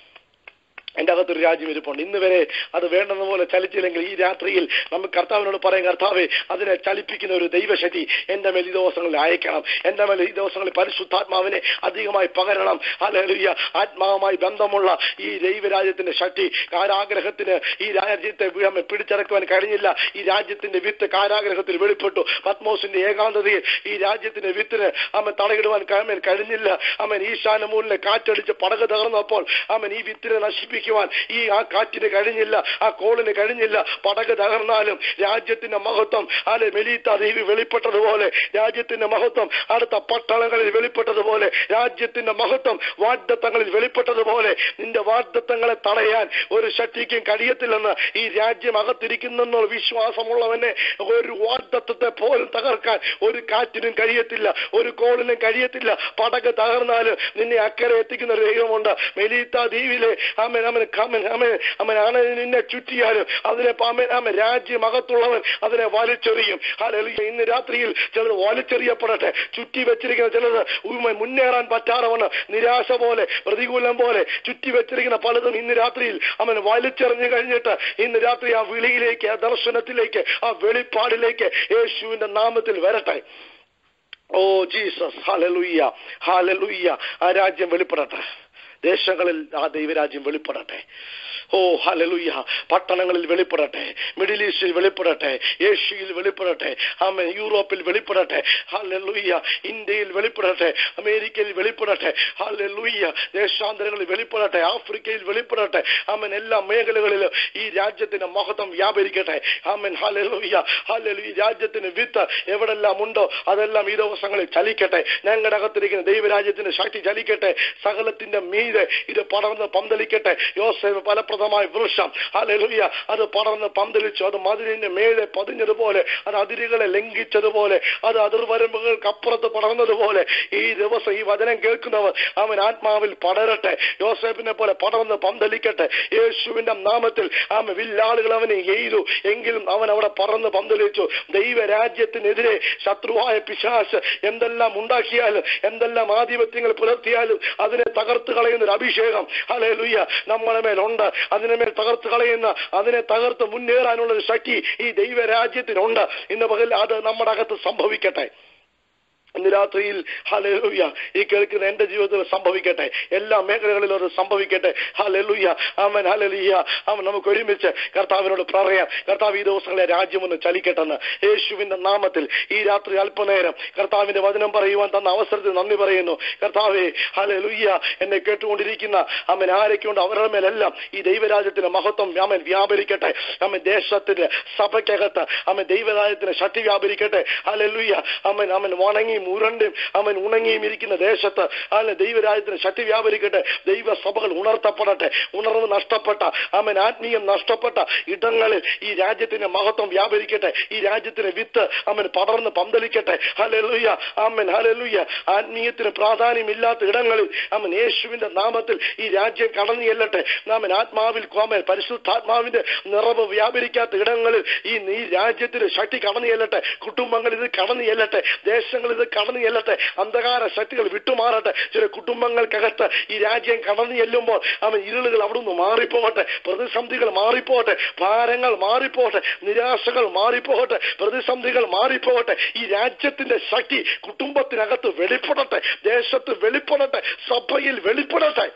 എന്റെ അകത്തൊരു രാജ്യം ഇരിപ്പുണ്ട് ഇന്ന് വരെ അത് വേണ്ടെന്ന പോലെ ചലിച്ചില്ലെങ്കിൽ ഈ രാത്രിയിൽ നമുക്ക് കർത്താവിനോട് പറയാം കർത്താവെ അതിനെ ചലിപ്പിക്കുന്ന ഒരു ദൈവശക്തി എന്റെ മേൽ ഈ ദിവസങ്ങളിൽ അയക്കണം എന്റെ മേൽ ഈ ദിവസങ്ങളിൽ പരിശുദ്ധാത്മാവിനെ അധികമായി പകരണം അല്ലെ ആത്മാവുമായി ബന്ധമുള്ള ഈ ദൈവരാജ്യത്തിന്റെ ശക്തി കാരാഗ്രഹത്തിന് ഈ രാജ്യത്തെ നമ്മെ പിടിച്ചടക്കുവാൻ കഴിഞ്ഞില്ല ഈ രാജ്യത്തിന്റെ വിത്ത് കാരാഗ്രഹത്തിൽ വെളിപ്പെട്ടു പത്മോസിന്റെ ഏകാന്തതയിൽ ഈ രാജ്യത്തിന്റെ വിത്തിന് അവൻ തടയിടുവാൻ അവൻ കഴിഞ്ഞില്ല അവൻ ഈശാനമൂലിനെ കാറ്റടിച്ച് പടക് തകർന്നപ്പോൾ അവൻ ഈ വിത്തിനെ നശിപ്പിക്കാൻ വ്യാപരിക്കുവാൻ ഈ ആ കാറ്റിന് കഴിഞ്ഞില്ല ആ കോളിന് കഴിഞ്ഞില്ല പടക് തകർന്നാലും രാജ്യത്തിന്റെ മഹത്വം അല്ലെ മെലീത്ത ദേവി വെളിപ്പെട്ടതുപോലെ രാജ്യത്തിന്റെ മഹത്വം അടുത്ത പട്ടണങ്ങളിൽ വെളിപ്പെട്ടതുപോലെ രാജ്യത്തിന്റെ മഹത്വം വാഗ്ദത്തങ്ങളിൽ വെളിപ്പെട്ടതുപോലെ നിന്റെ വാഗ്ദത്തങ്ങളെ തടയാൻ ഒരു ശക്തിക്കും കഴിയത്തില്ലെന്ന് ഈ രാജ്യം അകത്തിരിക്കുന്നെന്നുള്ള വിശ്വാസമുള്ളവനെ ഒരു വാഗ്ദത്തത്തെ പോലും തകർക്കാൻ ഒരു കാറ്റിനും കഴിയത്തില്ല ഒരു കോളിനും കഴിയത്തില്ല പടക് തകർന്നാലും നിന്നെ അക്കരെ എത്തിക്കുന്ന ഒരു ദൈവമുണ്ട് മെലീത്ത ദ്വീപിലെ അമ്മൻ അമ്മൻ കമൻ അമ്മൻ അമ്മൻ ആണ് നിന്നെ ചുറ്റിയാലും അതിനെ അമ്മൻ അമ്മ രാജ്യമകത്തുള്ളവൻ അതിനെ വലിച്ചെറിയും ഹല്ലേലൂയ ഇന്ന് രാത്രിയിൽ ചിലത് വലിച്ചെറിയപ്പെടട്ടെ ചുറ്റി വെച്ചിരിക്കുന്ന ചിലത് ഉമ്മ മുന്നേറാൻ പറ്റാതെ വണ്ണം നിരാശ പോലെ പ്രതികൂലം പോലെ ചുറ്റി വെച്ചിരിക്കുന്ന പലതും ഇന്ന് രാത്രിയിൽ അവൻ വലിച്ചെറിഞ്ഞു കഴിഞ്ഞിട്ട് ഇന്ന് രാത്രി ആ വിളിയിലേക്ക് ആ ദർശനത്തിലേക്ക് ആ വെളിപ്പാടിലേക്ക് യേശുവിന്റെ നാമത്തിൽ വരട്ടെ ഓ ജീസസ് ഹാലലുയ്യ ഹാലലുയ്യ ആ രാജ്യം വെളിപ്പെടട്ടെ ദേശങ്ങളിൽ ആ ദൈവരാജ്യം വെളിപ്പെടട്ടെ ഓ ഹലലുയ്യ പട്ടണങ്ങളിൽ വെളിപ്പെടട്ടെ മിഡിൽ ഈസ്റ്റിൽ വെളിപ്പെടട്ടെ ഏഷ്യയിൽ വെളിപ്പെടട്ടെ ആമൻ യൂറോപ്പിൽ വെളിപ്പെടട്ടെ ഹലലുയ്യ ഇന്ത്യയിൽ വെളിപ്പെടട്ടെ അമേരിക്കയിൽ വെളിപ്പെടട്ടെ ഹലലുയ്യ ദേശാന്തരങ്ങളിൽ വെളിപ്പെടട്ടെ ആഫ്രിക്കയിൽ വെളിപ്പെടട്ടെ ആമൻ എല്ലാ മേഖലകളിലും ഈ രാജ്യത്തിന്റെ മഹത്വം വ്യാപരിക്കട്ടെ ആമൻ ഹലലുയ്യ ഹലലു ഈ രാജ്യത്തിന് വിത്ത് എവിടെല്ലാം ഉണ്ടോ അതെല്ലാം ഈ ദിവസങ്ങളിൽ ചലിക്കട്ടെ ഞങ്ങളുടെ അകത്തിരിക്കുന്ന ദൈവരാജ്യത്തിന്റെ ശക്തി ചലിക്കട്ടെ സകലത്തിന്റെ മീതെ ഇത് പടർന്ന് പന്തലിക്കട്ടെ യോസേഫ് ഫലപ്രദമായ വൃക്ഷം ഹല്ലേലൂയ അത് പടർന്ന് പന്തലിച്ചു അത് മതിലിന്റെ മേലെ പതിഞ്ഞതുപോലെ അത് അതിരുകളെ ലംഘിച്ചതുപോലെ അത് അതിർവരമ്പുകൾക്ക് അപ്പുറത്ത് പടർന്നതുപോലെ ഈ ദിവസം ഈ വചനം കേൾക്കുന്നവർ അവൻ ആത്മാവിൽ പടരട്ടെ യോസേഫിനെ പോലെ പടർന്ന് പന്തലിക്കട്ടെ യേശുവിന്റെ നാമത്തിൽ ആമ വില്ലാളുകൾ അവനെ എയ്തു എങ്കിലും അവൻ അവിടെ പറന്ന് പന്തലിച്ചു ദൈവരാജ്യത്തിനെതിരെ ശത്രുവായ പിശാശ് എന്തെല്ലാം ഉണ്ടാക്കിയാലും എന്തെല്ലാം ആധിപത്യങ്ങൾ പുലർത്തിയാലും അതിനെ തകർത്ത് കളയുന്ന ഒരു അഭിഷേകം അല്ലെ ലുയ്യ നമ്മളെ മേലുണ്ട് അതിനെ മേൽ തകർത്ത് കളയുന്ന അതിനെ തകർത്ത് മുന്നേറാനുള്ള ഒരു ശക്തി ഈ ദൈവരാജ്യത്തിനുണ്ട് ഇന്ന് പകൽ അത് നമ്മുടെ അകത്ത് സംഭവിക്കട്ടെ ഇന്ന് രാത്രിയിൽ ഹലലുയ്യ ഈ കേൾക്കുന്ന എന്റെ ജീവിതത്തിൽ സംഭവിക്കട്ടെ എല്ലാ മേഖലകളിലും അത് സംഭവിക്കട്ടെ ഹലലുയ്യ അവൻ ഹലലുയ്യ അവൻ നമുക്ക് ഒരുമിച്ച് കർത്താവിനോട് പറയാം കർത്താവ് ഈ ദിവസങ്ങളെ രാജ്യമൊന്ന് ചലിക്കട്ടെന്ന് യേശുവിന്റെ നാമത്തിൽ ഈ രാത്രി അല്പനേരം കർത്താവിന്റെ വചനം പറയുവാൻ തന്ന അവസരത്തിൽ നന്ദി പറയുന്നു കർത്താവെ ഹലലുയ്യ എന്നെ കേട്ടുകൊണ്ടിരിക്കുന്ന അമ്മൻ ആരൊക്കെയുണ്ട് അവരുടെ മേലെല്ലാം ഈ ദൈവരാജ്യത്തിന്റെ മഹത്വം അമ്മൻ വ്യാപരിക്കട്ടെ അമ്മൻ ദേശത്തിന്റെ സഭയ്ക്കകത്ത് അമ്മൻ ദൈവരാജ്യത്തിന്റെ ശക്തി വ്യാപരിക്കട്ടെ ഹലലുയ്യ അമ്മൻ അമ്മൻ വണങ്ങി മുരണ്ടും അവൻ ഉണങ്ങിയും ഇരിക്കുന്ന ദേശത്ത് അല്ലെ ദൈവരാജ്യത്തിന് ശക്തി വ്യാപരിക്കട്ടെ ദൈവസഭകൾ ഉണർത്തപ്പെടട്ടെ ഉണർവ് നഷ്ടപ്പെട്ട അവൻ ആത്മീയം നഷ്ടപ്പെട്ട ഇടങ്ങളിൽ ഈ രാജ്യത്തിന്റെ മഹത്വം വ്യാപരിക്കട്ടെ ഈ രാജ്യത്തിന് വിത്ത് അവൻ പടർന്ന് പന്തലിക്കട്ടെ ഹലലുയ്യ അമ്മൻ ഹലലുയ്യ ആത്മീയത്തിന് പ്രാധാന്യമില്ലാത്ത ഇടങ്ങളിൽ അവൻ യേശുവിന്റെ നാമത്തിൽ ഈ രാജ്യം കടന്നു ചെല്ലട്ടെ നാമൻ ആത്മാവിൽ കോമൻ പരിശുദ്ധാത്മാവിന്റെ നിറവ് വ്യാപരിക്കാത്ത ഇടങ്ങളിൽ ഈ ഈ രാജ്യത്തിന് ശക്തി കടന്നു ചെല്ലട്ടെ കുടുംബങ്ങൾ ഇത് കടന്നു ചെല്ലട്ടെ ദേശങ്ങൾ ഇത് കടന്നു ചെല്ലട്ടെ അന്ധകാര ശക്തികൾ വിട്ടുമാറട്ടെ ചില കുടുംബങ്ങൾക്കകത്ത് ഈ രാജ്യം കടന്നു ചെല്ലുമ്പോൾ അവൻ ഇരുളുകൾ അവിടുന്ന് മാറിപ്പോകട്ടെ പ്രതിസന്ധികൾ മാറിപ്പോകട്ടെ ഭാരങ്ങൾ മാറിപ്പോകട്ടെ നിരാശകൾ മാറിപ്പോകട്ടെ പ്രതിസന്ധികൾ മാറിപ്പോകട്ടെ ഈ രാജ്യത്തിന്റെ ശക്തി കുടുംബത്തിനകത്ത് വെളിപ്പെടട്ടെ ദേശത്ത് വെളിപ്പെടട്ടെ സഭയിൽ വെളിപ്പെടട്ടെ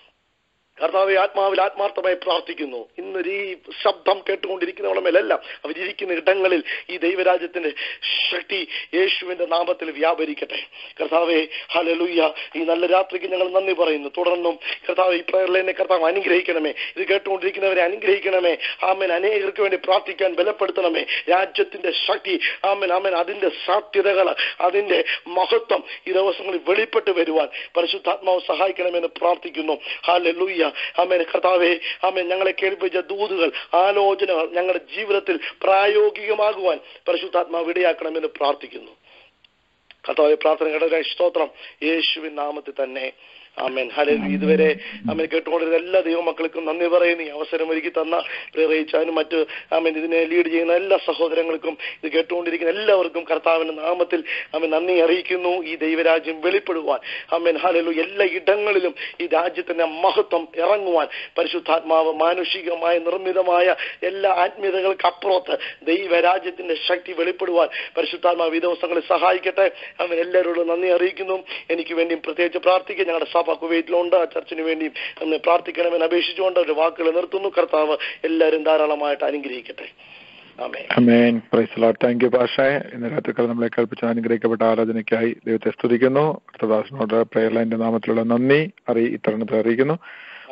കർത്താവെ ആത്മാവിൽ ആത്മാർത്ഥമായി പ്രാർത്ഥിക്കുന്നു ഇന്നൊരു ഈ ശബ്ദം കേട്ടുകൊണ്ടിരിക്കുന്നവരുടെ മേലെല്ലാം അവരിയ്ക്കുന്ന ഇടങ്ങളിൽ ഈ ദൈവരാജ്യത്തിന്റെ ശക്തി യേശുവിന്റെ നാമത്തിൽ വ്യാപരിക്കട്ടെ കർത്താവെ ഹലലുയ്യ ഈ നല്ല രാത്രിക്ക് ഞങ്ങൾ നന്ദി പറയുന്നു തുടർന്നും കർത്താവ് ഈ പ്രയറിലെ കർത്താവ് അനുഗ്രഹിക്കണമേ ഇത് കേട്ടുകൊണ്ടിരിക്കുന്നവരെ അനുഗ്രഹിക്കണമേ ആമൻ അനേകർക്ക് വേണ്ടി പ്രാർത്ഥിക്കാൻ ബലപ്പെടുത്തണമേ രാജ്യത്തിന്റെ ശക്തി ആമൻ ആമൻ അതിന്റെ സാധ്യതകൾ അതിന്റെ മഹത്വം ഈ ദിവസങ്ങളിൽ വെളിപ്പെട്ട് വരുവാൻ പരിശുദ്ധാത്മാവ് സഹായിക്കണമെന്ന് പ്രാർത്ഥിക്കുന്നു ഹാലലുയ്യ ആമേൻ കർത്താവെ ആമേൻ ഞങ്ങളെ കേൾപ്പിച്ച ദൂതുകൾ ആലോചനകൾ ഞങ്ങളുടെ ജീവിതത്തിൽ പ്രായോഗികമാകുവാൻ പരിശുദ്ധാത്മാവ് ഇടയാക്കണമെന്ന് പ്രാർത്ഥിക്കുന്നു കർത്താവെ പ്രാർത്ഥനകളുടെ സ്തോത്രം യേശുവിൻ നാമത്തിൽ തന്നെ ആമേൻ ഹലേ ഇതുവരെ ആമേൻ കേട്ടുകൊണ്ടിരുന്ന എല്ലാ ദൈവമക്കൾക്കും നന്ദി പറയുന്നു ഈ അവസരം ഒരുക്കി തന്ന റീച്ചാനും മറ്റ് ആമേൻ ഇതിനെ ലീഡ് ചെയ്യുന്ന എല്ലാ സഹോദരങ്ങൾക്കും ഇത് കേട്ടുകൊണ്ടിരിക്കുന്ന എല്ലാവർക്കും കർത്താവിന്റെ നാമത്തിൽ ആമേൻ നന്ദി അറിയിക്കുന്നു ഈ ദൈവരാജ്യം വെളിപ്പെടുവാൻ ആമേൻ ഹലലു എല്ലാ ഇടങ്ങളിലും ഈ രാജ്യത്തിന്റെ മഹത്വം ഇറങ്ങുവാൻ പരിശുദ്ധാത്മാവ് മാനുഷികമായ നിർമ്മിതമായ എല്ലാ ആത്മീയതകൾക്ക് അപ്പുറത്ത് ദൈവരാജ്യത്തിന്റെ ശക്തി വെളിപ്പെടുവാൻ പരിശുദ്ധാത്മാവ് ഈ ദിവസങ്ങളിൽ സഹായിക്കട്ടെ അവൻ എല്ലാവരോടും നന്ദി അറിയിക്കുന്നു എനിക്ക് വേണ്ടിയും പ്രത്യേകിച്ച് പ്രാർത്ഥിക്കുക ഞങ്ങളുടെ സഭ കുവൈറ്റിലുണ്ട് ആ ചർച്ചിന് വേണ്ടിയും അന്ന് പ്രാർത്ഥിക്കണമെന്ന് അപേക്ഷിച്ചുകൊണ്ട് ഒരു വാക്കുകൾ നിർത്തുന്നു കർത്താവ് എല്ലാവരും ധാരാളമായിട്ട് അനുഗ്രഹിക്കട്ടെ ആമേ അമേൻ പ്രൈസ് ലോർഡ് താങ്ക് യു പാഷായ ഇന്ന് രാത്രിക്കാലം നമ്മളെ കൽപ്പിച്ച അനുഗ്രഹിക്കപ്പെട്ട ആലോചനയ്ക്കായി ദൈവത്തെ സ്തുതിക്കുന്നു കർത്തദാസിനോട് പ്രേയർ ലൈന്റെ നാമത്തിലുള്ള നന്ദി അറിയി ഇത്തരണത്തിൽ അറിയിക്കുന്നു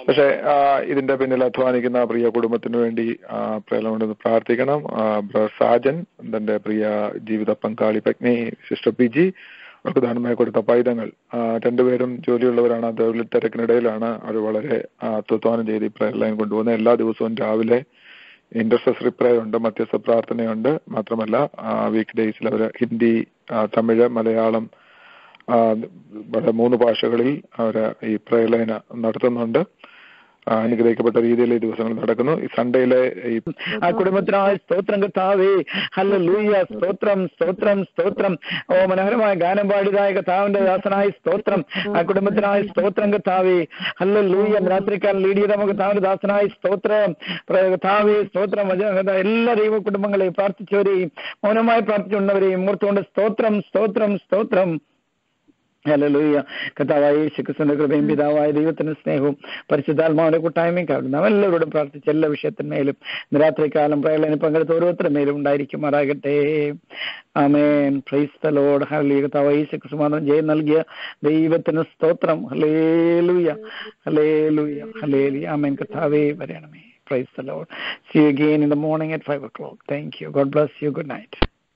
പക്ഷെ ആ, ഇതിന്റെ പിന്നിൽ അധ്വാനിക്കുന്ന പ്രിയ കുടുംബത്തിന് വേണ്ടി ആ, പ്രേരണ പ്രാർത്ഥിക്കണം ആ, ബ്രദർ സാജൻ തന്റെ പ്രിയ ജീവിത പങ്കാളി പത്നി സിസ്റ്റർ പി ജി അവർക്ക് ദാനമായി കൊടുത്ത പൈതങ്ങൾ ആ, രണ്ടുപേരും ജോലിയുള്ളവരാണ് തൊഴിൽ തിരക്കിനിടയിലാണ് അവർ വളരെ ആ, അത്യുത്വാനം ചെയ്ത് ഈ പ്രയർ ലൈൻ കൊണ്ടുപോകുന്നത് എല്ലാ ദിവസവും രാവിലെ ഇന്റർസെസറി പ്രയർ ഉണ്ട് മധ്യസ്ഥ പ്രാർത്ഥനയുണ്ട് മാത്രമല്ല വീക്ക് ഡേയ്സിൽ അവർ ഹിന്ദി ആ, തമിഴ് മലയാളം ആ, വളരെ മൂന്ന് ഭാഷകളിൽ അവർ ഈ പ്രയർ ലൈൻ നടത്തുന്നുണ്ട് ആ, അനുഗ്രഹിക്കപ്പെട്ട രീതിയിൽ ഈ ദിവസങ്ങൾ നടക്കുന്നു ഈ സൺഡേയിലെ ഈ ആ കുടുംബത്തിനായ സ്തോത്രം കർത്താവേ ഹല്ല ലൂയ സ്തോത്രം സ്തോത്രം സ്തോത്രം ഓ മനോഹരമായ ഗാനം പാടിയതായ കർത്താവിന്റെ ദാസനായ സ്തോത്രം ആ കുടുംബത്തിനായ സ്തോത്രം കർത്താവേ ഹല്ല ലൂയ രാത്രിക്കാലം ലീഡ് ചെയ്ത നമുക്ക് കർത്താവിന്റെ ദാസനായ സ്തോത്രം പ്ര- കർത്താവേ സ്തോത്രം വചന എല്ലാ ദൈവ കുടുംബങ്ങളെയും പ്രാർത്ഥിച്ചവരെയും മൗനമായി പ്രാർത്ഥിച്ചുകൊണ്ടവരെയും ഓർത്തുകൊണ്ട് സ്തോത്രം സ്തോത്രം സ്തോത്രം ഹല്ലേലൂയ കർത്താവായ യേശുക്രിസ്തുവിന്റെ കൃപയും പിതാവായ ദൈവത്തിന്റെ സ്നേഹവും പരിശുദ്ധാത്മാവിന്റെ കൂട്ടായ്മയും കാരണം നാം എല്ലാവരോടും പ്രാർത്ഥിച്ച എല്ലാ വിഷയത്തിന്മേലും ഇന്ന് രാത്രികാലം പ്രയലന് പങ്കെടുത്ത ഓരോരുത്തരുടെ മേലും ഉണ്ടായിരിക്കുമാറാകട്ടെ ആമേൻ പ്രൈസ് ദ ലോർഡ് ഹല്ലേലൂയ കർത്താവായ യേശുക്രിസ്തു മാത്രം ജയം നൽകിയ ദൈവത്തിന് സ്തോത്രം ഹല്ലേലൂയ ഹല്ലേലൂയ ഹല്ലേലൂയ ആമേൻ കർത്താവേ വരണമേ praise the Lord see you again in the morning at five o'clock thank you God bless you good night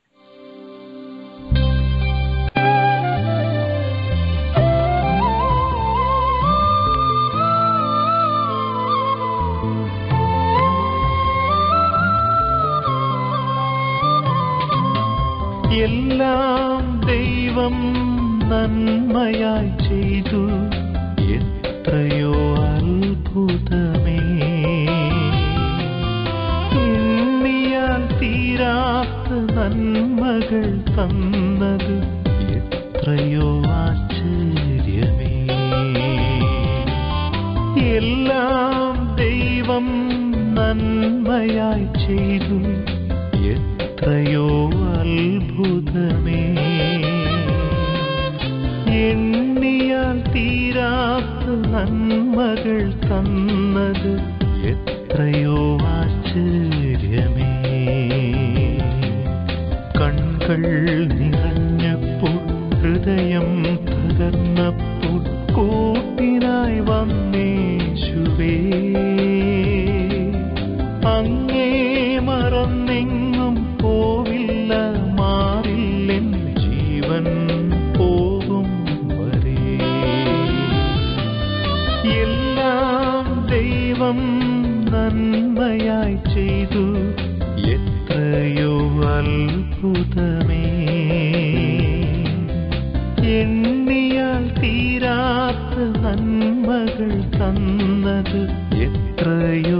എല്ലാം ദൈവം നന്മയായി ചെയ്തു എത്രയോ അത്ഭുതമേ എണ്ണിയാൽ തീരാത്ത നന്മകൾ തന്നത് എത്രയോ ആശ്ചര്യമേ എല്ലാം ദൈവം നന്മയായി ചെയ്തു എത്രയോ അത്ഭുതമേ എണ്ണിയാൽ തീരാത്ത നന്മകൾ തന്നത് എത്രയോ ആശ്ചര്യമേ കൺകൾ നിറഞ്ഞപ്പോൾ ഹൃദയം തകർന്നപ്പോൾ കൂട്ടിനായി വന്നേശുവേ അങ്ങേ മറന്നെങ്ങും പോവില്ല മാറില്ലെൻ ജീവൻ പോകും വരെ എല്ലാം ദൈവം നന്മയായി ചെയ്തു എത്രയോ അത്ഭുതമേ എണ്ണിയാൽ തീരാത്ത നന്മകൾ തന്നത് എത്രയോ